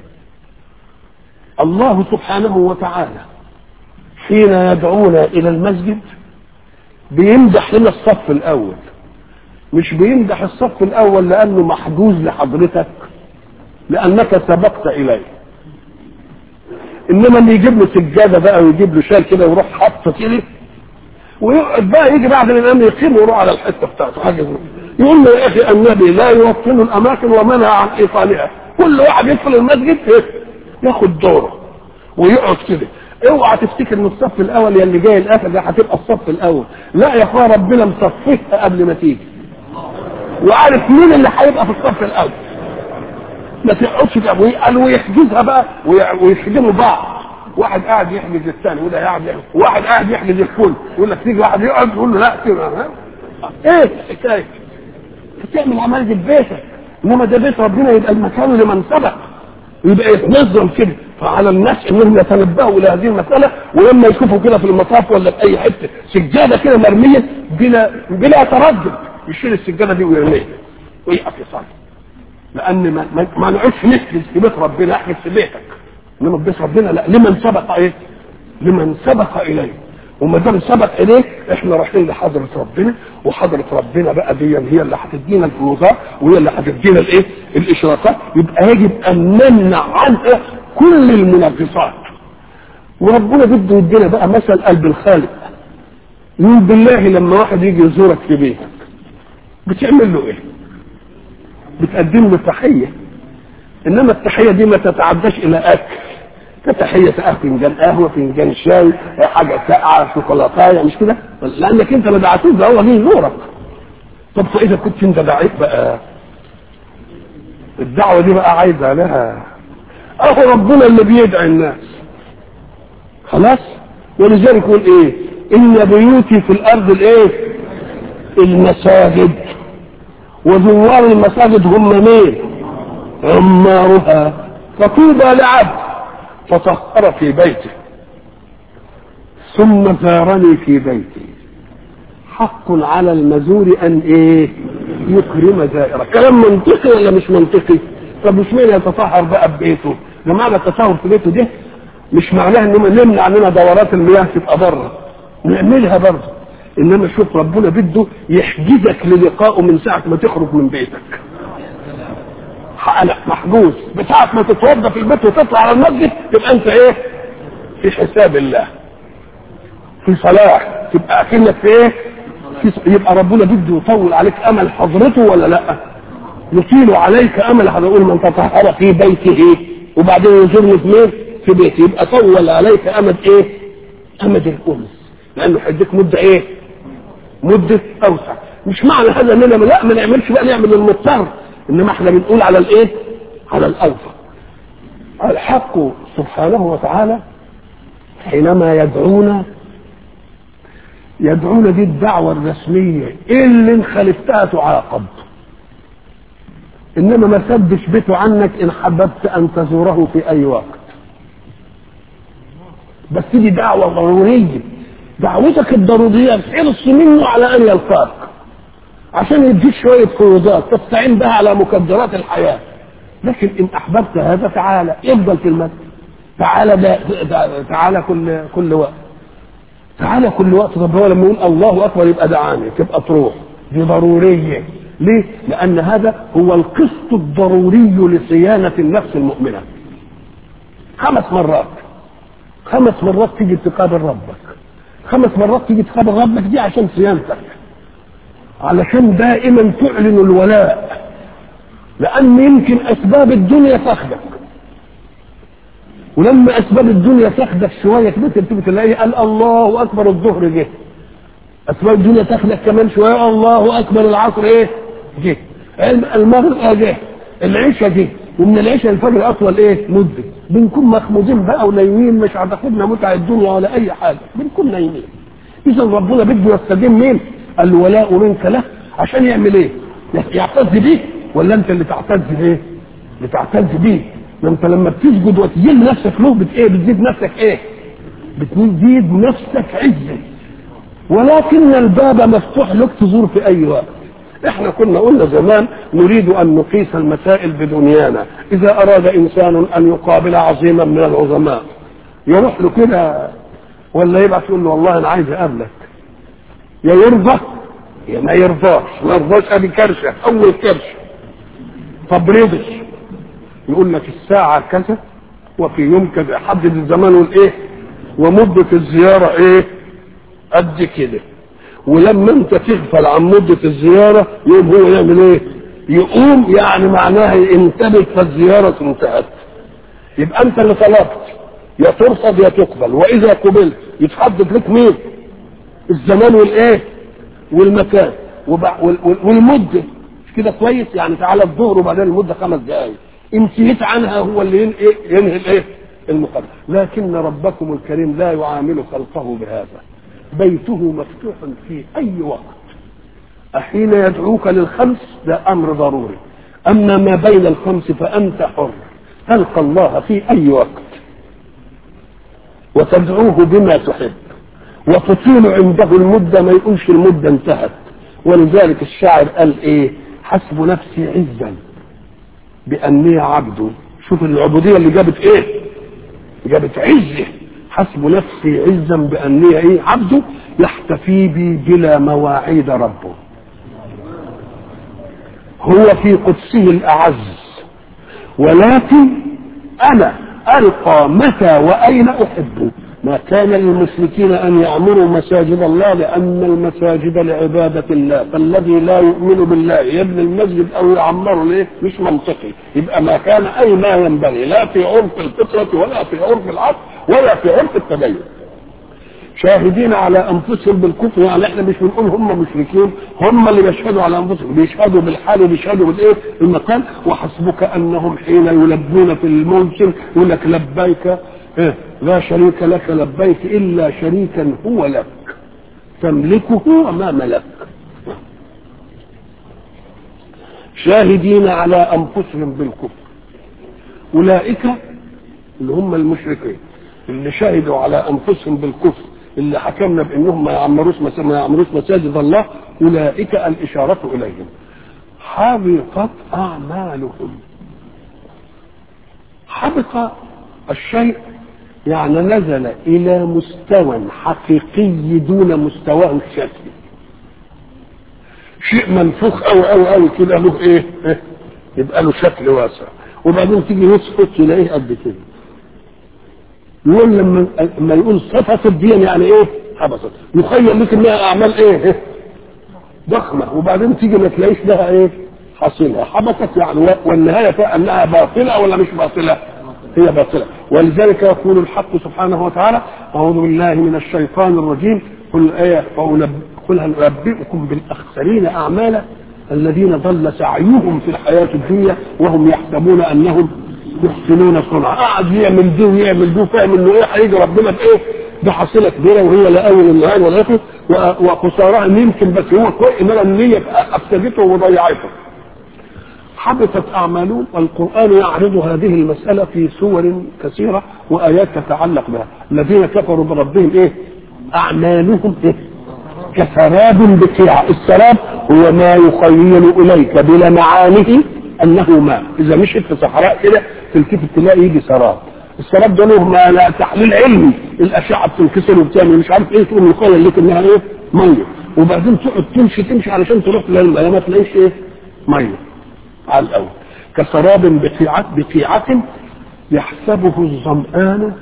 S1: الله سبحانه وتعالى حين يدعونا الى المسجد بيمدح لنا الصف الاول مش بيمدح الصف الاول لانه محجوز لحضرتك لانك سبقت اليه انما اللي يجيب له سجاده بقى ويجيب له شال كده ويروح حاطه كده ويقعد بقى يجي بعد الامام يقيم ويروح على الحته بتاعته حاجه زي يقول له يا اخي النبي لا يوطن الاماكن ومنع عن ايصالها كل واحد يدخل المسجد إيه؟ ياخد دوره ويقعد كده اوعى تفتكر ان الصف الاول يا اللي جاي الاخر ده هتبقى الصف الاول لا يا اخويا ربنا مصفيها قبل ما تيجي وعارف مين اللي هيبقى في الصف الاول ما تقعدش كده قال ويحجزها بقى وي- ويحجزوا بعض واحد قاعد يحجز الثاني وده قاعد يحجز واحد قاعد يحجز الكل يقول لك تيجي واحد يقعد يقول له لا كده ها؟ ايه الحكايه؟ بتعمل عمل دي في بيتك انما ده بيت ربنا يبقى المكان لمن سبق يبقى يتنظم كده فعلى الناس انهم يتنبهوا الى هذه المساله ولما يشوفوا كده في المطاف ولا في اي حته سجاده كده مرميه بلا بلا تردد يشيل السجاده دي ويرميها ويقف يصلي لان ما, ما, ما نقعدش نحجز في بيت ربنا احجز في بيتك انما في بيت ربنا لا لمن سبق ايه؟ لمن سبق اليه وما دام سبق اليه احنا رايحين لحضره ربنا وحضره ربنا بقى دي هي اللي هتدينا الفروضات وهي اللي هتدينا الايه؟ الاشراقات يبقى يجب ان نمنع عنها كل المنغصات وربنا بده يدينا بقى مثل قلب الخالق يقول بالله لما واحد يجي يزورك في بيتك بتعمل له ايه؟ بتقدم له تحيه انما التحيه دي ما تتعداش الى اكل كتحيه تاكل فنجان قهوه فنجان شاي حاجه ساقعه شوكولاتايه مش كده لانك انت ما دعتوش ده هو جه يزورك طب فاذا كنت انت دعيت بقى الدعوه دي بقى عايزه لها اهو ربنا اللي بيدعي الناس خلاص ولذلك يقول ايه ان بيوتي في الارض الايه المساجد وزوار المساجد هم مين عمارها فطوبى لعبد فطهر في بيته ثم زارني في بيتي حق على المزور ان ايه يكرم زائره كلام منطقي ولا مش منطقي طب مش معنى يتطهر بقى ببيته ده معنى التطهر في بيته ده مش معناه انما نمنع اننا دورات المياه تبقى بره نعملها برضه انما شوف ربنا بده يحجزك للقائه من ساعه ما تخرج من بيتك حقلق محجوز بساعة ما تتوضى في البيت وتطلع على المسجد تبقى انت ايه في حساب الله في صلاح تبقى اكنك في ايه في- يبقى ربنا بده يطول عليك امل حضرته ولا لا يطيل عليك امل حضرته يقول من تطهر في بيته وبعدين يزورني في مين في بيتي يبقى طول عليك امد ايه امد الانس لانه هيديك مده ايه مده اوسع مش معنى هذا اننا لا ما نعملش بقى نعمل المضطر انما احنا بنقول على الايه على الاوفى الحق سبحانه وتعالى حينما يدعونا يدعونا دي الدعوة الرسمية اللي ان خالفتها تعاقب انما ما سبش بيته عنك ان حببت ان تزوره في اي وقت بس دي دعوة ضرورية دعوتك الضرورية تحرص منه على ان يلقاك عشان يديك شوية فروضات تستعين بها على مقدرات الحياة لكن ان احببت هذا تعالى افضل في المسجد تعالى دا دا تعالى كل كل وقت تعالى كل وقت طب هو لما يقول الله اكبر يبقى دعاني تبقى تروح دي ضروريه ليه؟ لان هذا هو القسط الضروري لصيانه النفس المؤمنه خمس مرات خمس مرات تيجي تقابل ربك خمس مرات تيجي تقابل ربك دي عشان صيانتك علشان دائما تعلن الولاء لان يمكن اسباب الدنيا تاخدك ولما اسباب الدنيا تاخدك شويه كده تبتدي تلاقي قال الله اكبر الظهر جه اسباب الدنيا تاخدك كمان شويه الله اكبر العصر ايه جه علم المغرب جه العشاء جه ومن العشاء الفجر اطول ايه مده بنكون مخمودين بقى ونايمين مش هتاخدنا متع الدنيا ولا اي حاجه بنكون نايمين اذا ربنا بده يستدين مين الولاء منك له عشان يعمل ايه يعتز بيك ولا انت اللي تعتز بايه اللي تعتز بيه ما انت لما بتسجد وتجيب نفسك له بت ايه بتزيد نفسك ايه بتزيد نفسك عزه ولكن الباب مفتوح لك تزور في اي وقت احنا كنا قلنا زمان نريد ان نقيس المسائل بدنيانا اذا اراد انسان ان يقابل عظيما من العظماء يروح له كده ولا يبعث يقول له والله انا عايز اقابلك يا يرضى يا ما يرضاش ما يرضاش ادي كرشه اول كرشه طب رضي يقول لك الساعة كذا وفي يوم كذا حدد الزمان والايه ومدة الزيارة ايه قد كده ولما انت تغفل عن مدة الزيارة يقوم هو يعمل ايه يقوم يعني معناها ينتبه فالزيارة انتهت يبقى انت اللي طلبت يا ترفض يا تقبل واذا قبلت يتحدد لك مين الزمان والايه والمكان وبع... وال... وال... والمده مش كده كويس يعني تعالى الظهر وبعدين المده خمس دقائق انتهيت عنها هو اللي ين... إيه؟ ينهي الايه المقدم لكن ربكم الكريم لا يعامل خلقه بهذا بيته مفتوح في اي وقت أحين يدعوك للخمس ده أمر ضروري أما ما بين الخمس فأنت حر تلقى الله في أي وقت وتدعوه بما تحب وتطيل عنده المدة ما يقولش المدة انتهت ولذلك الشاعر قال ايه حسب نفسي عزا بأني عبد شوف العبودية اللي جابت ايه جابت عزة حسب نفسي عزا بأني ايه عبد يحتفي بي بلا مواعيد ربه هو في قدسه الأعز ولكن أنا ألقى متى وأين أحب ما كان للمشركين أن يعمروا مساجد الله لأن المساجد لعبادة الله فالذي لا يؤمن بالله يبني المسجد أو يعمره ليه مش منطقي يبقى ما كان أي ما ينبغي لا في عرف الفطرة ولا في عرف العصر ولا في عرف التدين شاهدين على انفسهم بالكفر يعني احنا مش بنقول هم مشركين هم اللي بيشهدوا على انفسهم بيشهدوا بالحال وبيشهدوا بالايه المكان وحسبك انهم حين يلبون في الموسم يقول لك لبيك إيه؟ لا شريك لك لبيك الا شريكا هو لك تملكه وما ملك شاهدين على انفسهم بالكفر اولئك اللي هم المشركين اللي شهدوا على انفسهم بالكفر اللي حكمنا بانهم ما يعمروش ما يعمروش مساجد الله اولئك الاشاره اليهم حبطت اعمالهم حبط الشيء يعني نزل الى مستوى حقيقي دون مستواه الشكلي شيء منفوخ قوي قوي قوي كده له ايه, إيه؟ يبقى له شكل واسع وبعدين تيجي يسقط تلاقيه قد كده يقول لما لما يقول صفة الدين يعني ايه حبطت يخيل لك انها اعمال ايه ضخمه وبعدين تيجي ما تلاقيش لها ايه حاصلها حبطت يعني والنهايه فيها انها باطله ولا مش باطله هي باطله ولذلك يقول الحق سبحانه وتعالى اعوذ بالله من الشيطان الرجيم قل ايه قل هل انبئكم بالاخسرين اعمالا الذين ضل سعيهم في الحياه الدنيا وهم يحسبون انهم يحسنون صنعا قعد يعمل دي ويعمل دي فاهم انه ايه هيجي ربنا بايه بحصيله كبيره وهي لا اول النهار ولا اخر وخسارها يمكن بس هو كويس انما النيه افسدته وضيعته حبطت اعمالهم والقران يعرض هذه المساله في سور كثيره وايات تتعلق بها الذين كفروا بربهم ايه اعمالهم ايه كسراب بقيعة السراب هو ما يخيل إليك بلمعانه أنه ماء إذا مشيت في صحراء كده تلتفت تلاقي يجي سراب السراب ده له ما لا تحليل علمي الأشعة بتنكسر وبتعمل مش عارف إيه تقوم يخيل لك إنها إيه مية وبعدين تقعد تمشي تمشي علشان تروح للمية ما تلاقيش إيه مية على الأول كسراب بقيعة بقيعة يحسبه الظمآن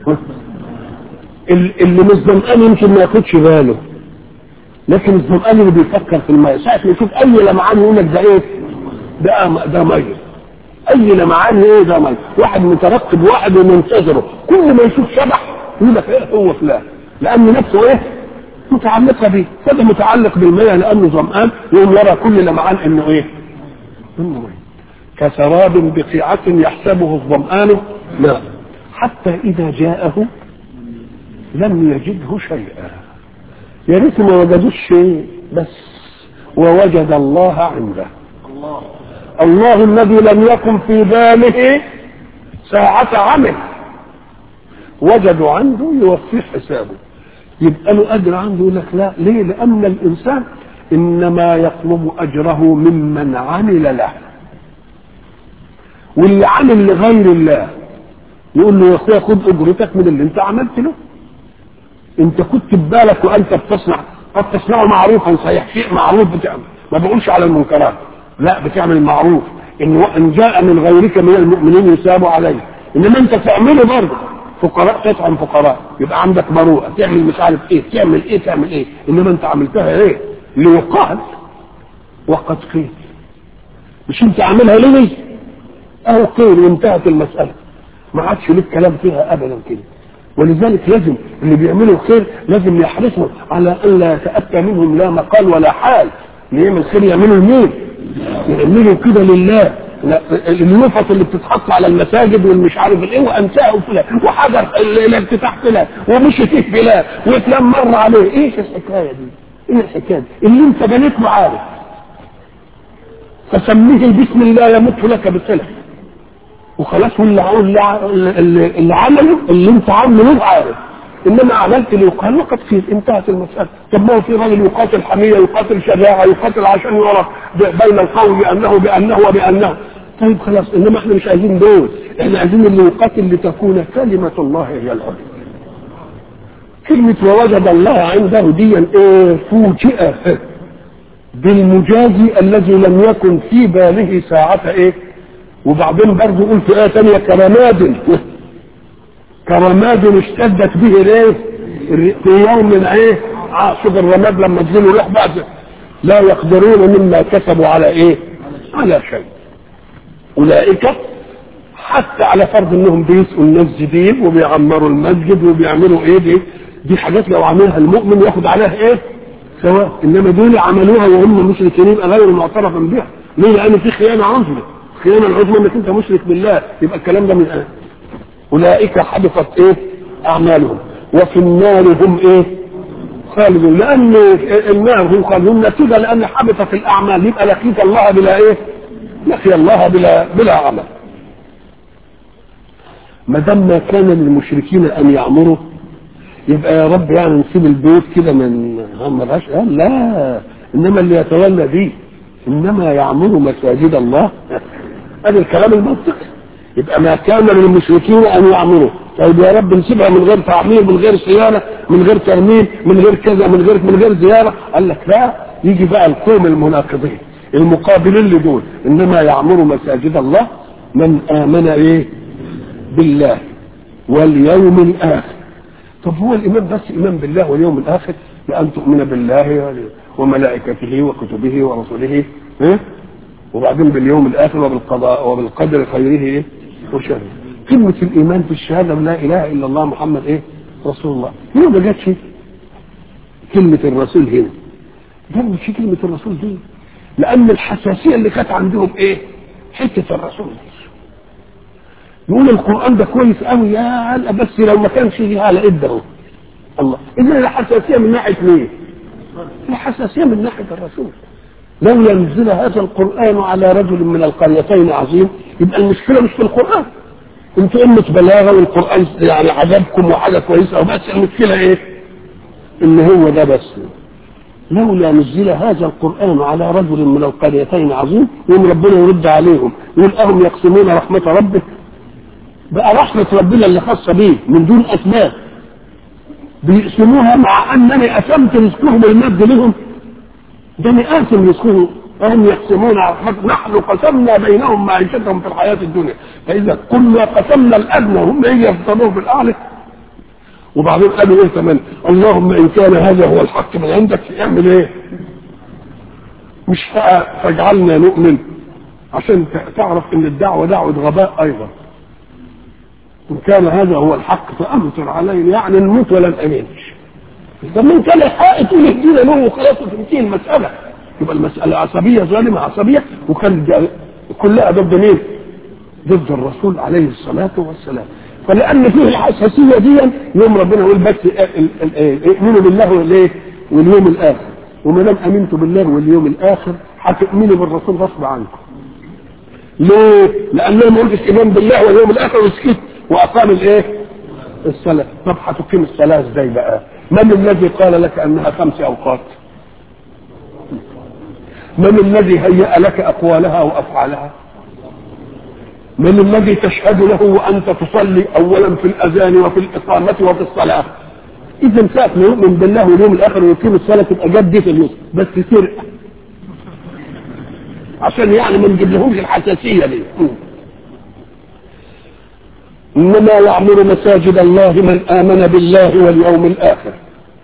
S1: اللي مش ظمآن يمكن ما ياخدش باله لكن الظمآن اللي بيفكر في المية ساعة ما يشوف أي لمعان يقول لك ده إيه؟ ده ده مية أي لمعان إيه ده مية واحد مترقب واحد ومنتظره كل ما يشوف شبح يقول لك إيه هو فلان لأن نفسه إيه؟ متعلقة بيه فده متعلق بالمية لأنه ظمآن يقوم يرى كل لمعان إنه إيه؟ إنه مية كسراب بقيعة يحسبه الظمآن ماء حتى إذا جاءه لم يجده شيئا يا ريت ما وجدوش شيء بس ووجد الله عنده الله الله الذي لم يكن في باله ساعة عمل وجدوا عنده يوفيه حسابه يبقى له اجر عنده يقول لك لا ليه؟ لان الانسان انما يطلب اجره ممن عمل له واللي عمل لغير الله يقول له يا اخويا خد اجرتك من اللي انت عملت له انت كنت ببالك وانت بتصنع قد تصنع معروفا صحيح شيء معروف بتعمل ما بقولش على المنكرات لا بتعمل معروف ان ان جاء من غيرك من المؤمنين يساب عليه انما انت تعمله برضه فقراء تطعم فقراء يبقى عندك مروءه تعمل مش عارف ايه تعمل ايه تعمل ايه انما انت عملتها ايه ليقال وقد قيل مش انت عاملها ليه اهو قيل وانتهت المساله ما عادش ليك كلام فيها ابدا كده ولذلك لازم اللي بيعملوا الخير لازم يحرصوا على ان لا يتاتى منهم لا مقال ولا حال اللي يعمل خير يعملوا لمين؟ يعملوا كده لله النفط اللي بتتحط على المساجد والمش عارف الايه وانساه فلان وحجر الافتتاح فلان ومشي فيه فلان وفلان مر عليه ايش الحكايه دي؟ ايه الحكايه دي؟ اللي انت بنيت له عارف فسميه بسم الله يمت لك بصله وخلاص واللي اللي, اللي عمله اللي انت عامله عارف انما عملت اللي يقال وقد فيه انتهت المساله طب ما هو في راجل يقاتل حميه يقاتل شجاعه يقاتل عشان يعرف بين القوم بانه بانه وبانه طيب خلاص انما احنا مش عايزين دول احنا عايزين اللي يقاتل لتكون كلمه الله هي العليا كلمة ووجد الله عنده دي ايه فوجئ بالمجازي الذي لم يكن في باله ساعة ايه وبعدين برضه يقول في آية ثانية كرماد كرماد اشتدت به الايه؟ في يوم ايه؟ عاصف الرماد لما تزيل روح بعد لا يقدرون مما كسبوا على ايه؟ على شيء. اولئك حتى على فرض انهم بيسقوا المسجدين وبيعمروا المسجد وبيعملوا ايه دي؟ دي حاجات لو عملها المؤمن ياخد عليها ايه؟ سواء انما دول عملوها وهم مشركين يبقى غير معترف بها. ليه؟ لان في خيانه عظمى. الخيانه العظمى انك انت مشرك بالله يبقى الكلام ده من ايه اولئك حبطت ايه اعمالهم وفي النار هم ايه خالدون لان النار هم خالدون نتيجه لان حبطت الاعمال يبقى لقيت الله بلا ايه لقي الله بلا بلا عمل ما دام ما كان للمشركين ان يعمروا يبقى يا رب يعني نسيب البيوت كده من ملهاش لا انما اللي يتولى دي انما يعمر مساجد الله هذا الكلام المنطقي يبقى ما كان للمشركين ان يعمروا طيب يا رب نسيبها من غير تعمير من غير صيانه من غير ترميم من غير كذا من غير من غير زياره قال لك لا يجي بقى القوم المناقضين المقابلين لدول انما يعمر مساجد الله من امن ايه بالله واليوم الاخر طب هو الايمان بس ايمان بالله واليوم الاخر لان تؤمن بالله وملائكته وكتبه ورسله ها؟ وبعدين باليوم الاخر وبالقضاء وبالقدر خيره ايه وشره كلمة الإيمان في الشهادة لا إله إلا الله محمد إيه؟ رسول الله. ليه ما جاتش كلمة الرسول هنا؟ ده مش كلمة الرسول دي. لأن الحساسية اللي كانت عندهم إيه؟ حتة الرسول يقول القرآن ده كويس قوي يا علقة بس لو ما كانش فيها على إده الله إذا الحساسية من ناحية مين؟ الحساسية من ناحية الرسول. لو ينزل هذا القرآن على رجل من القريتين عظيم يبقى المشكلة مش في القرآن انتوا أمة بلاغة والقرآن يعني عذابكم وحاجة كويسة وبس المشكلة ايه؟ ان هو ده بس لولا نزل هذا القرآن على رجل من القريتين عظيم يوم ربنا يرد عليهم يقول أهم يقسمون رحمة ربك بقى رحمة ربنا اللي خاصة بيه من دون أسباب بيقسموها مع أنني قسمت رزقهم المد لهم ده مقاسم رزقهم هم يقسمون رحمة نحن قسمنا بينهم معيشتهم في الحياة الدنيا فإذا كنا قسمنا الأدنى هم يجي يفضلوه بالأعلى وبعدين قالوا ايه كمان اللهم ان كان هذا هو الحق من عندك اعمل ايه مش فاجعلنا نؤمن عشان تعرف ان الدعوه دعوه غباء ايضا ان كان هذا هو الحق فامطر علينا يعني نموت ولا نامنش طب من كان الحق تقول اهدينا له وخلاص وتنتهي المساله يبقى المساله عصبيه ظالمه عصبيه وكان كلها ضد مين؟ ضد الرسول عليه الصلاه والسلام فلان فيه الحساسيه دي يوم ربنا يقول بس اؤمنوا بالله والايه واليوم الاخر وما دام امنتوا بالله واليوم الاخر هتؤمنوا بالرسول غصب عنكم ليه؟ لانه ما قلتش ايمان بالله واليوم الاخر وسكت واقام الايه؟ الصلاه طب هتقيم الصلاه ازاي بقى؟ من الذي قال لك انها خمس اوقات؟ من الذي هيأ لك اقوالها وافعالها؟ من الذي تشهد له وانت تصلي اولا في الاذان وفي الاقامه وفي الصلاه اذا ساعه ما يؤمن بالله واليوم الاخر ويقيم الصلاه تبقى جد دي في النص بس سرقه عشان يعني ما نجيب لهمش الحساسيه دي انما يعمر مساجد الله من امن بالله واليوم الاخر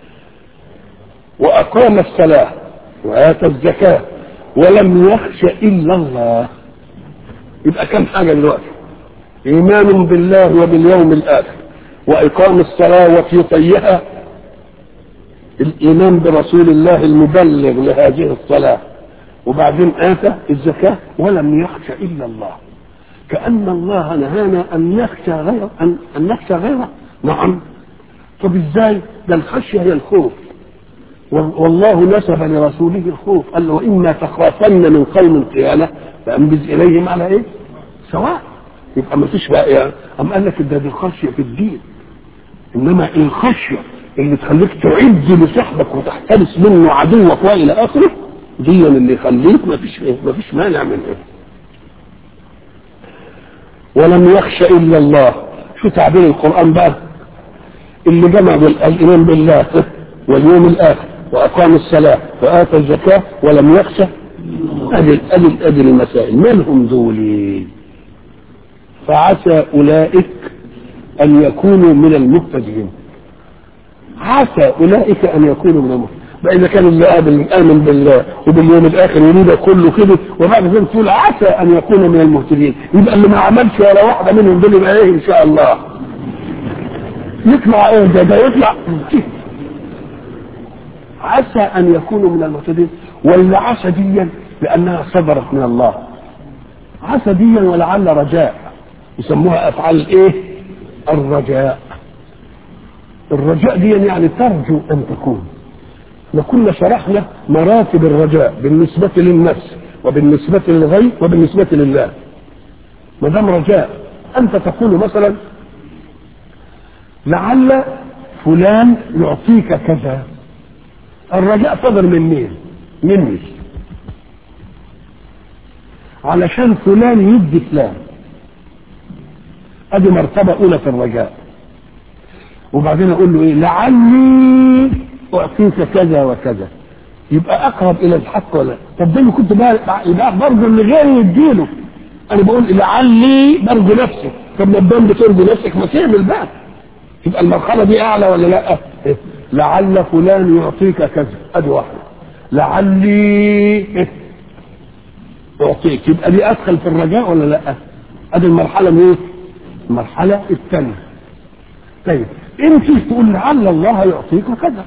S1: واقام الصلاه واتى الزكاه ولم يخش الا الله يبقى كم حاجه دلوقتي ايمان بالله وباليوم الاخر واقام الصلاه وفي طيها الايمان برسول الله المبلغ لهذه الصلاه وبعدين اتى الزكاه ولم يخش الا الله كان الله نهانا ان نخشى غيره ان, أن نخشى غيره نعم طب ازاي ده الخشيه هي الخوف والله نسب لرسوله الخوف قال له واما تخافن من قوم قياله فانبذ اليهم على ايه؟ سواء يبقى ما فيش بقى يعني أم قال لك ده دي الخشيه في الدين انما الخشيه اللي تخليك تعد لصاحبك وتحترس منه عدوك والى اخره دي اللي يخليك ما فيش ايه ما فيش مانع من ايه ولم يخش الا الله شو تعبير القران بقى اللي جمع الايمان بالله واليوم الاخر واقام الصلاه واتى الزكاه ولم يخشى ادي ادي ادي المسائل من هم دول فعسى اولئك ان يكونوا من المهتدين عسى اولئك ان يكونوا من المهتدين بقى اذا كان اللي قابل امن بالله وباليوم الاخر يريد كله كده وبعد ذلك تقول عسى ان يكون من المهتدين يبقى اللي ما عملش ولا واحده منهم دول يبقى ايه ان شاء الله يطلع ايه ده ده يطلع عسى ان يكونوا من المهتدين ولا عسى ديا لانها صدرت من الله عسى ديا ولعل رجاء يسموها افعال ايه الرجاء الرجاء دي يعني ترجو ان تكون لكنا شرحنا مراتب الرجاء بالنسبة للنفس وبالنسبة للغير وبالنسبة لله ما دام رجاء أنت تقول مثلا لعل فلان يعطيك كذا الرجاء صدر من مين؟ مني علشان فلان يدي فلان ادي مرتبة أولى في الرجاء وبعدين أقول له إيه لعلي أعطيك كذا وكذا يبقى أقرب إلى الحق ولا طب ده كنت بقى يبقى برضه اللي غيري يديله أنا بقول لعلي برضه نفسي طب ما دام بترضي نفسك ما تعمل بقى يبقى المرحله دي اعلى ولا لا لعل فلان يعطيك كذا ادي واحده لعلي اعطيك يبقى دي ادخل في الرجاء ولا لا ادي المرحله من ايه المرحله الثانيه طيب انت تقول لعل الله يعطيك كذا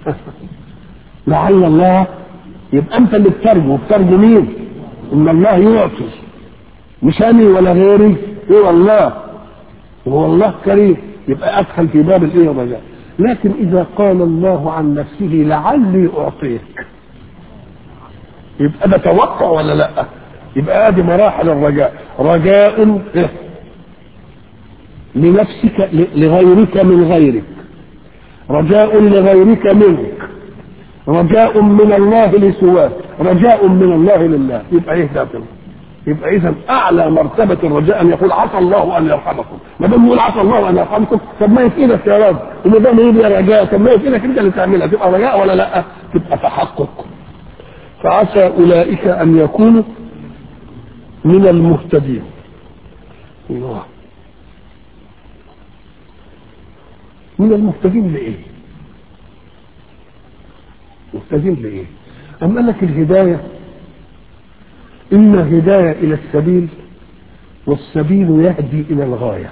S1: لعل الله يبقى انت اللي بترجو وبترجو مين ان الله يعطي مش انا ولا غيري هو الله وهو الله كريم يبقى ادخل في باب الايه الرجاء لكن اذا قال الله عن نفسه لعلي اعطيك يبقى ده توقع ولا لا يبقى ادي مراحل الرجاء رجاء لنفسك لغيرك من غيرك رجاء لغيرك منك رجاء من الله لسواك رجاء من الله لله يبقى ايه ده يبقى اذا اعلى مرتبه الرجاء ان يقول عسى الله ان يرحمكم ما دام يقول عسى الله ان يرحمكم طب ما في ايدك يا رب وما دام يبقى رجاء طب ما في ايدك انت اللي تعملها تبقى رجاء ولا لا تبقى تحقق فعسى اولئك ان يكونوا من المهتدين الله من المهتدين لايه مهتدين لايه أم قال لك الهداية إما هداية إلى السبيل والسبيل يهدي إلى الغاية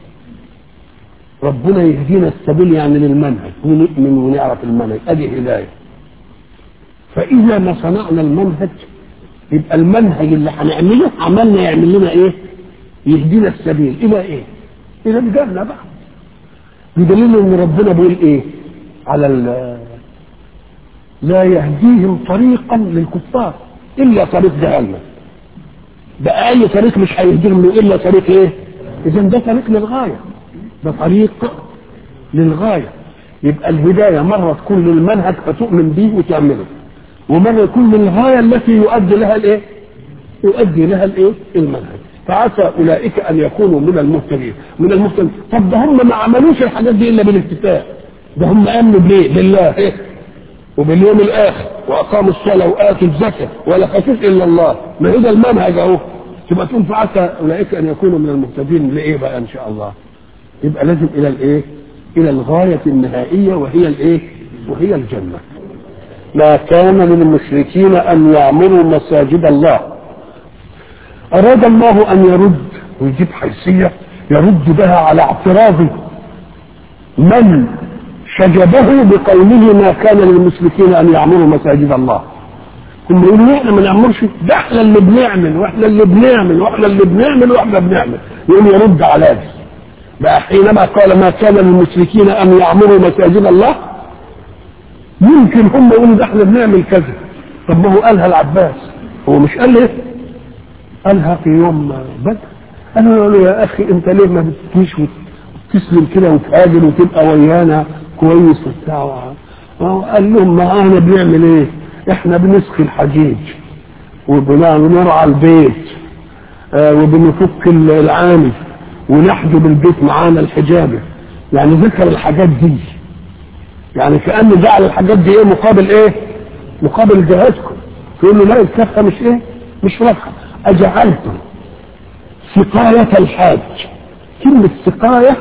S1: ربنا يهدينا السبيل يعني للمنهج ونؤمن ونعرف المنهج أدي هداية فإذا ما صنعنا المنهج يبقى المنهج اللي هنعمله عملنا يعمل لنا إيه؟ يهدينا السبيل إلى إيه؟ إلى الجنة بقى بدليل إن ربنا بيقول إيه؟ على لا يهديهم طريقا للكفار الا طريق جهنم ده اي طريق مش هيهديهم له الا طريق ايه اذا ده طريق للغايه ده طريق للغايه يبقى الهدايه مره تكون للمنهج فتؤمن به وتعمله ومره يكون للغايه التي يؤدي لها الايه يؤدي لها الايه المنهج فعسى اولئك ان يكونوا من المهتدين من المهتدين طب ده هم ما عملوش الحاجات دي الا بالاتفاق ده هم امنوا بايه بالله إيه؟ وباليوم الاخر واقاموا الصلاه واتوا الزكاه ولا خافوش الا الله ما هو ده المنهج اهو تبقى تقول فعسى اولئك ان يكونوا من المهتدين لايه بقى ان شاء الله يبقى لازم الى الايه الى الغايه النهائيه وهي الايه وهي الجنه ما كان للمشركين ان يعمروا مساجد الله اراد الله ان يرد ويجيب حيثيه يرد بها على اعتراض من شجبه بقوله ما كان للمشركين ان يعمروا مساجد الله هم يقولوا احنا ما نعمرش ده احنا اللي بنعمل واحنا اللي بنعمل واحنا اللي بنعمل واحنا بنعمل يقول يرد على ده بقى حينما قال ما كان للمشركين ان يعمروا مساجد الله يمكن هم يقولوا ده احنا بنعمل كذا طب ما هو قالها العباس هو مش قال ايه قالها في يوم بدر قالوا له يا اخي انت ليه ما بتجيش وتسلم كده وتهاجر وتبقى ويانا كويس وبتاع قال لهم ما احنا بنعمل ايه احنا بنسقي الحجيج وبنرعى البيت آه وبنفك العامل ونحجب البيت معانا الحجابه يعني ذكر الحاجات دي يعني كأن جعل الحاجات دي ايه مقابل ايه مقابل جهازكم تقول له لا الكفه مش ايه مش واضحه اجعلتم سقاية الحاج كلمة سقاية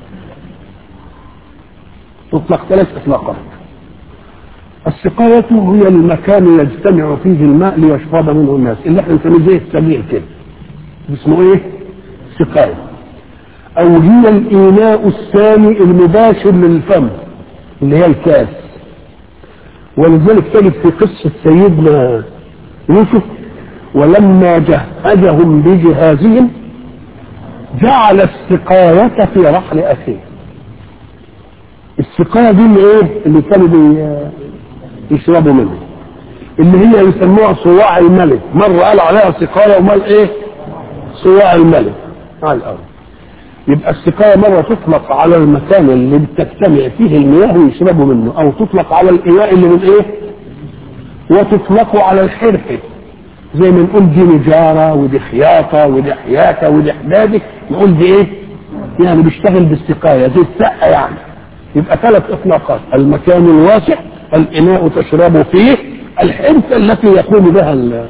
S1: تطلق ثلاث اطلاقات السقاية هي المكان يجتمع فيه الماء ليشرب منه الناس اللي احنا نسميه زي السبيل كده اسمه ايه؟ سقاية او هي الاناء الثاني المباشر للفم اللي هي الكاس ولذلك تجد في قصة سيدنا يوسف ولما جهزهم بجهازهم جعل السقاية في رحل أخيه السقاية دي اللي ايه اللي كانوا يشربوا منه اللي هي يسموها صواع الملك مرة قال عليها سقاية ومال ايه صواع الملك على الأرض يبقى السقاية مرة تطلق على المكان اللي بتجتمع فيه المياه ويشربوا منه أو تطلق على الإناء اللي من إيه؟ وتطلق على الحرفة زي ما نقول دي نجارة ودي خياطة ودي حياكة ودي حدادة نقول دي إيه؟ يعني بيشتغل بالسقاية زي السقة يعني يبقى ثلاث إطلاقات المكان الواسع الإناء تشرب فيه الحرفة التي يقوم بها الماء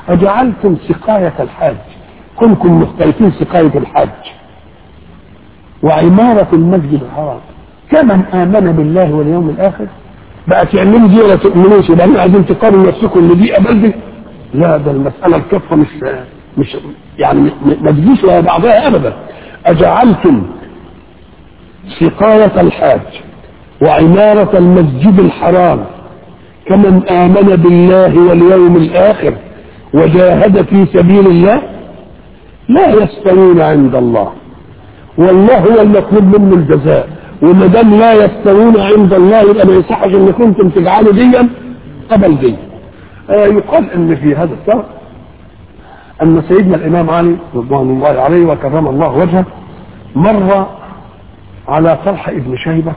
S1: أجعلتم سقاية الحاج كنكم مختلفين سقاية الحج وعمارة المسجد الحرام كمن آمن بالله واليوم الآخر بقى تعملوا دي ولا تؤمنوش يبقى انتوا عايزين تقارنوا نفسكم اللي دي قبل دي لا ده المسألة الكفة مش مش يعني ما تجيش ولا بعضها أبدا أجعلتم سقاية الحاج وعمارة المسجد الحرام كمن آمن بالله واليوم الآخر وجاهد في سبيل الله لا يستوون عند الله والله هو المطلوب منه الجزاء وما دام لا يستوون عند الله يبقى ما يصحش ان كنتم تجعلوا ديا قبل دي آه يقال ان في هذا الشرع ان سيدنا الامام علي رضوان الله عليه وكرم الله وجهه مر على طلحه ابن شيبه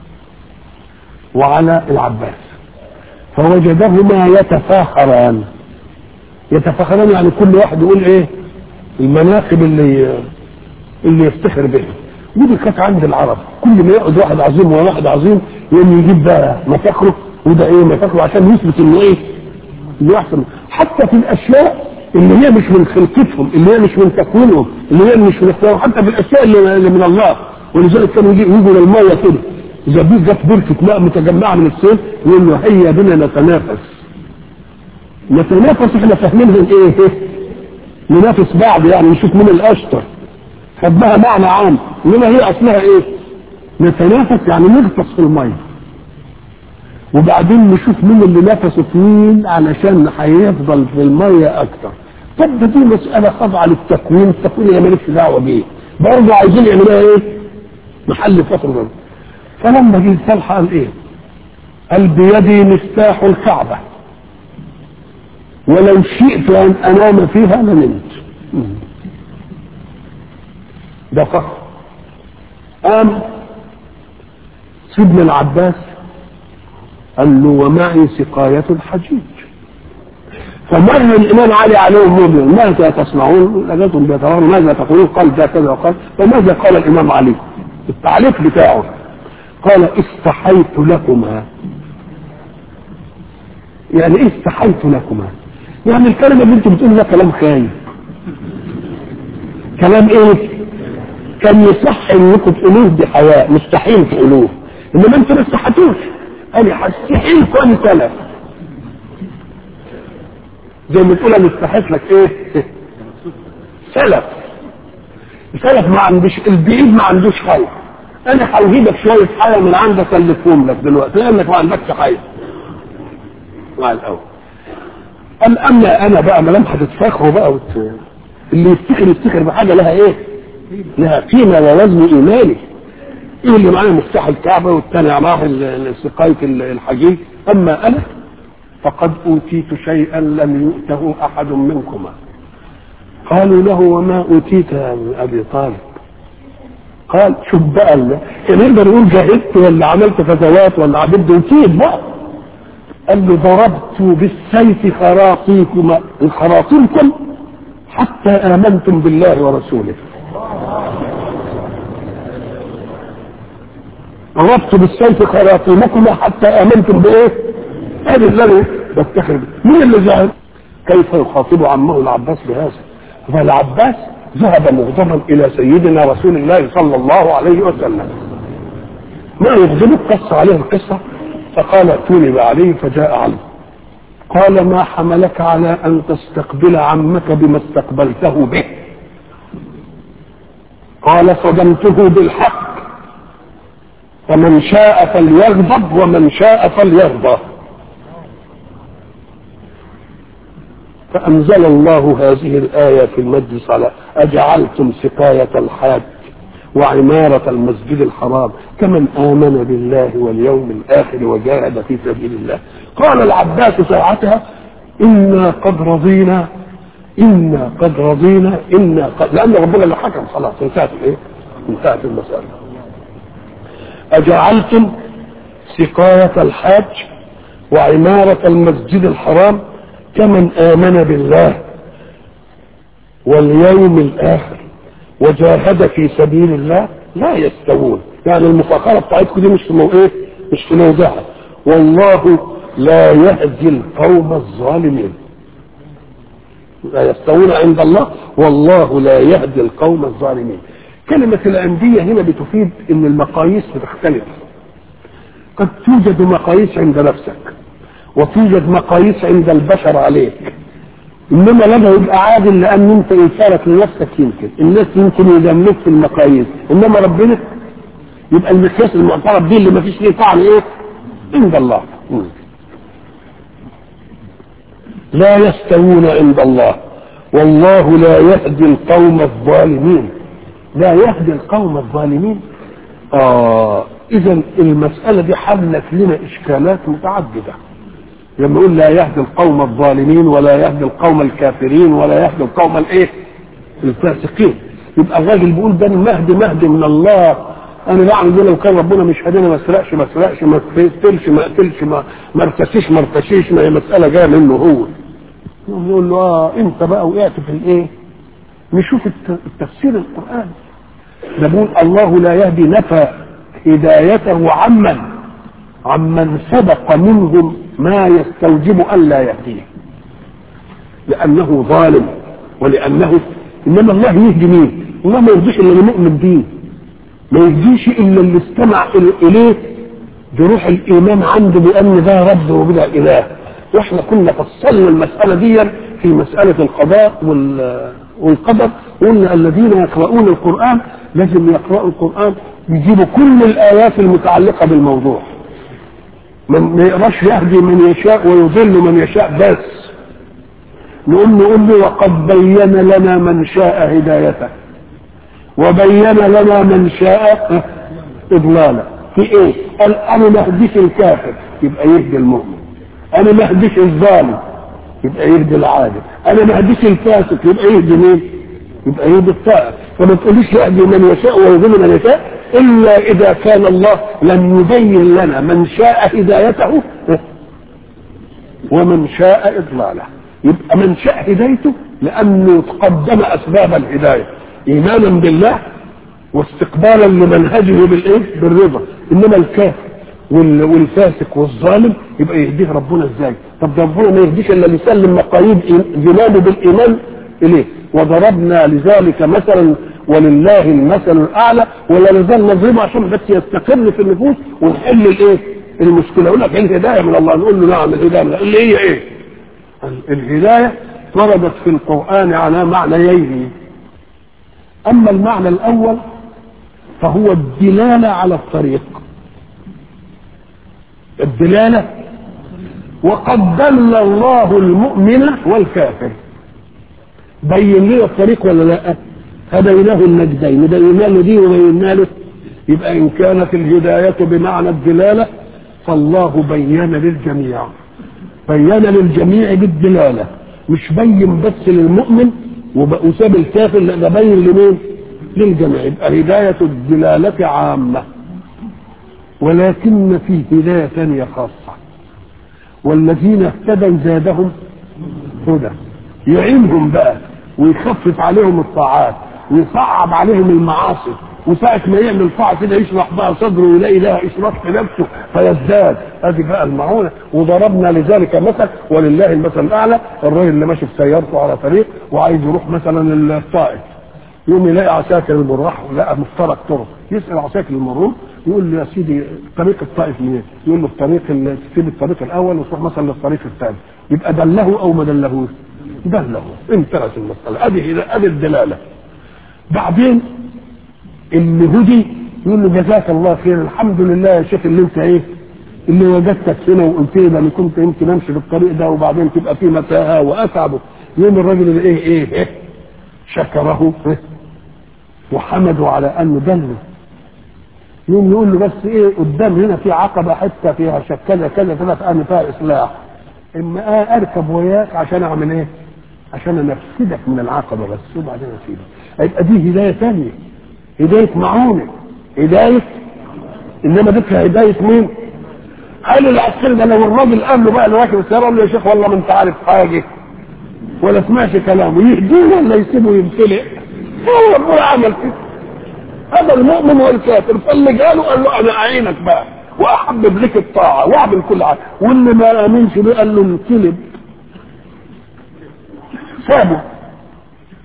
S1: وعلى العباس فوجدهما يتفاخران يتفاخران يعني كل واحد يقول ايه المناقب اللي اللي يفتخر بها ودي كانت عند العرب كل ما يقعد واحد عظيم وواحد عظيم يقوم يجيب بقى مفاخره وده ايه مفاخره عشان يثبت انه ايه انه احسن حتى في الاشياء اللي هي مش من خلقتهم اللي هي مش من تكوينهم اللي هي مش من اختيارهم حتى في الاشياء اللي, اللي من الله ولذلك كانوا يجوا للميه كده اذا بيت جت بركه ماء متجمعه من السيل يقول له هيا بنا نتنافس نتنافس احنا فاهمينها ايه ننافس بعض يعني نشوف مين الاشطر خدها معنى عام انما هي اصلها ايه نتنافس يعني نغطس في الميه وبعدين نشوف مين اللي نفسه طويل علشان هيفضل في الميه اكتر طب ده دي مساله خاضعه للتكوين التكوين اللي مالكش دعوه بيه برضه عايزين يعملوها ايه محل فصل برضه فلما جه طلحه قال ايه قال بيدي مفتاح الكعبه ولو شئت ان انام فيها لنمت ده فخر قام سيدنا العباس قال له ومعي سقاية الحجيج فمر الإمام علي عليهم مؤمن ماذا تصنعون؟ لقيتهم بيتراءون ماذا تقولون؟ قال ده كذا وقال فماذا قال الإمام علي؟ التعليق بتاعه قال استحيت لكما يعني ايه استحيت لكما؟ يعني الكلمة اللي انتم بتقولوا ده كلام خايف كلام ايه؟ كان يصح انكم تقولوه بحياء مستحيل تقولوه انما انتوا ما استحتوش انا هستحيل كون سلف زي ما تقول انا استحيت لك ايه سلف سلف ما عندوش البعيد ما عندوش خير انا هجيبك شويه حياه من عندك الفهم لك دلوقتي لانك ما عندكش حياه مع الاول قال اما انا بقى ما لم هتتفاخروا بقى وت... اللي يفتخر يفتخر بحاجه لها ايه؟ لها قيمه ووزن ايماني ايه اللي معايا مفتاح الكعبه والثاني معاه سقايه الحجيج اما انا فقد اوتيت شيئا لم يؤته احد منكما قالوا له وما اوتيت يا ابي طالب قال شوف بقى كان يقدر يقول جاهدت ولا عملت فتوات ولا عبدت اوتيت بقى قال له ضربت بالسيف خراطيكما خراطيمكم حتى امنتم بالله ورسوله ضربت بالسيف خراطيمكما حتى امنتم بايه؟ هذا الذي بفتخر به مين اللي زعل؟ كيف يخاطب عمه العباس بهذا؟ فالعباس ذهب مغضبا الى سيدنا رسول الله صلى الله عليه وسلم ما يغضبك قص عليه القصه فقال ائتوني بعلي فجاء علي قال ما حملك على ان تستقبل عمك بما استقبلته به قال صدمته بالحق فمن شاء فليغضب ومن شاء فليرضى فأنزل الله هذه الآية في المجلس على أجعلتم سقاية الحاج وعمارة المسجد الحرام كمن آمن بالله واليوم الآخر وجاهد في سبيل الله قال العباس ساعتها إنا قد رضينا إنا قد رضينا إنا قد لأن ربنا اللي حكم خلاص انتهت الإيه؟ انتهت المسألة أجعلتم سقاية الحاج وعمارة المسجد الحرام كمن آمن بالله واليوم الآخر وجاهد في سبيل الله لا يستوون يعني المفاخرة بتاعتكم دي مش في ايه مش في موضعها والله لا يهدي القوم الظالمين لا يستوون عند الله والله لا يهدي القوم الظالمين كلمة العندية هنا بتفيد ان المقاييس بتختلف قد توجد مقاييس عند نفسك وتوجد مقاييس عند البشر عليك انما لما يبقى عادل لان انت انسانك لنفسك يمكن الناس يمكن يجاملوك في المقاييس انما ربنا يبقى المقياس المعترف به اللي ما فيش ليه طعم ايه عند الله لا يستوون عند الله والله لا يهدي القوم الظالمين لا يهدي القوم الظالمين آه إذا المسألة دي حلت لنا إشكالات متعددة لما يقول لا يهدي القوم الظالمين ولا يهدي القوم الكافرين ولا يهدي القوم الايه؟ الفاسقين يبقى الراجل بيقول ده المهدي مهدي من الله انا بعمل ده لو كان ربنا مش هدينا ما اسرقش ما اسرقش ما اقتلش ما اقتلش ما ما ارتشيش ما ارتشيش ما هي مساله جايه منه هو يقول له اه انت بقى وقعت في الايه؟ نشوف التفسير القرآن ده بيقول الله لا يهدي نفى هدايته عمن عمن سبق منهم ما يستوجب أن لا يهديه لأنه ظالم ولأنه إنما الله يهدي مين؟ الله ما يهديش إلا اللي مؤمن بيه ما يهديش إلا اللي استمع إليه بروح الإيمان عنده بأن ده رب وبدا إله واحنا كنا فصلنا المسألة دي في مسألة القضاء والقدر قلنا الذين يقرؤون القرآن لازم يقرأوا القرآن يجيبوا كل الآيات المتعلقة بالموضوع ما يقراش يهدي من يشاء ويضل من يشاء بس نقول نقول له وقد بين لنا من شاء هدايته وبين لنا من شاء اضلالا في ايه؟ قال انا ما اهديش الكافر يبقى يهدي المؤمن انا ما اهديش الظالم يبقى يهدي العادل انا ما اهديش الفاسق يبقى يهدي مين؟ يبقى يهدي الطائف فما تقوليش يهدي من يشاء ويضل من يشاء الا اذا كان الله لم يبين لنا من شاء هدايته ومن شاء اضلاله يبقى من شاء هدايته لانه قدم اسباب الهدايه ايمانا بالله واستقبالا لمنهجه بالايه؟ بالرضا انما الكافر والفاسق والظالم يبقى يهديه ربنا ازاي؟ طب ده ربنا ما يهديش الا اللي يسلم مقاييد ايمانه بالايمان اليه وضربنا لذلك مثلا ولله المثل الاعلى ولا نزال نضربه عشان بس يستقر في النفوس ونحل الايه؟ المشكله يقول لك الهدايه من الله نقول له نعم الهدايه من الله اللي هي ايه؟ الهدايه وردت في القران على معنيين اما المعنى الاول فهو الدلاله على الطريق الدلاله وقد دل الله المؤمن والكافر بين لنا الطريق ولا لا هديناه النجدين بينا له دي وبينا له يبقى ان كانت الهدايه بمعنى الدلاله فالله بين للجميع بين للجميع بالدلاله مش بين بس للمؤمن وساب الكافر لا ده بين لمين؟ للجميع يبقى هدايه الدلاله عامه ولكن في هدايه ثانيه خاصه والذين اهتدوا زادهم هدى يعينهم بقى ويخفف عليهم الطاعات ويصعب عليهم المعاصي وساعة ما يعمل طاعة كده يشرح بقى صدره ويلاقي لها إشراف في نفسه فيزداد ادي بقى المعونة وضربنا لذلك مثل ولله المثل الأعلى الراجل اللي ماشي في سيارته على طريق وعايز يروح مثلا الطائف يقوم يلاقي عساكر المراح ولقى مفترق طرق يسأل عساكر المرور يقول له يا سيدي طريق الطائف منين؟ يقول له الطريق اللي تسيب الطريق الأول وتروح مثلا للطريق الثاني يبقى دله أو ما دلهوش؟ دله انتهت المسألة ادي ادي الدلالة بعدين اللي هدي يقول له جزاك الله خير الحمد لله يا شيخ اللي انت ايه اللي وجدتك هنا وقلت لي انا كنت يمكن امشي في الطريق ده وبعدين تبقى في متاهه واتعبه يوم الراجل اللي ايه ايه, إيه شكره إيه وحمده على انه دله يوم يقول له بس ايه قدام هنا في عقبه حته فيها شكله كذا كذا فانا فيها اصلاح اما آه اركب وياك عشان اعمل ايه؟ عشان انفسدك من العقبه بس وبعدين اسيبك هيبقى دي هدايه ثانيه هدايه معونه هدايه انما دي هدايه مين؟ قال العسكري ده لو الراجل قال له بقى اللي راكب السياره قال له يا شيخ والله ما انت عارف حاجه ولا سمعش كلامه يهديه ولا يسيبه يمتلئ هو ربنا عمل كده هذا المؤمن والكافر فاللي قاله قال له انا اعينك بقى واحبب لك الطاعه واعمل كل حاجه واللي ما امنش بيه قال له انقلب سابه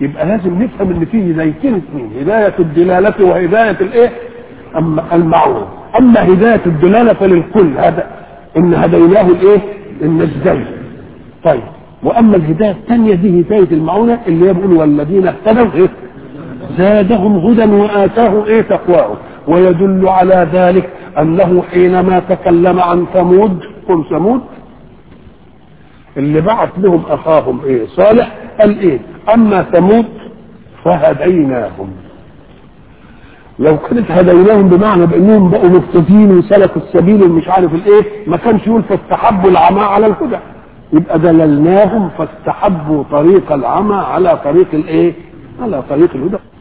S1: يبقى لازم نفهم ان فيه هدايتين اثنين هدايه الدلاله وهدايه الايه اما المعروف اما هدايه الدلاله فللكل هذا ان هديناه الايه النجدين طيب واما الهدايه الثانيه دي هدايه المعونه اللي هي بيقول والذين اهتدوا ايه زادهم هدى واتاهم ايه تقواه ويدل على ذلك انه حينما تكلم عن ثمود قل ثمود اللي بعث لهم اخاهم ايه صالح قال ايه اما ثمود فهديناهم لو كانت هديناهم بمعنى بانهم بقوا مهتدين وسلكوا السبيل ومش عارف الايه ما كانش يقول فاستحبوا العمى على الهدى يبقى دللناهم فاستحبوا طريق العمى على طريق الايه على طريق الهدى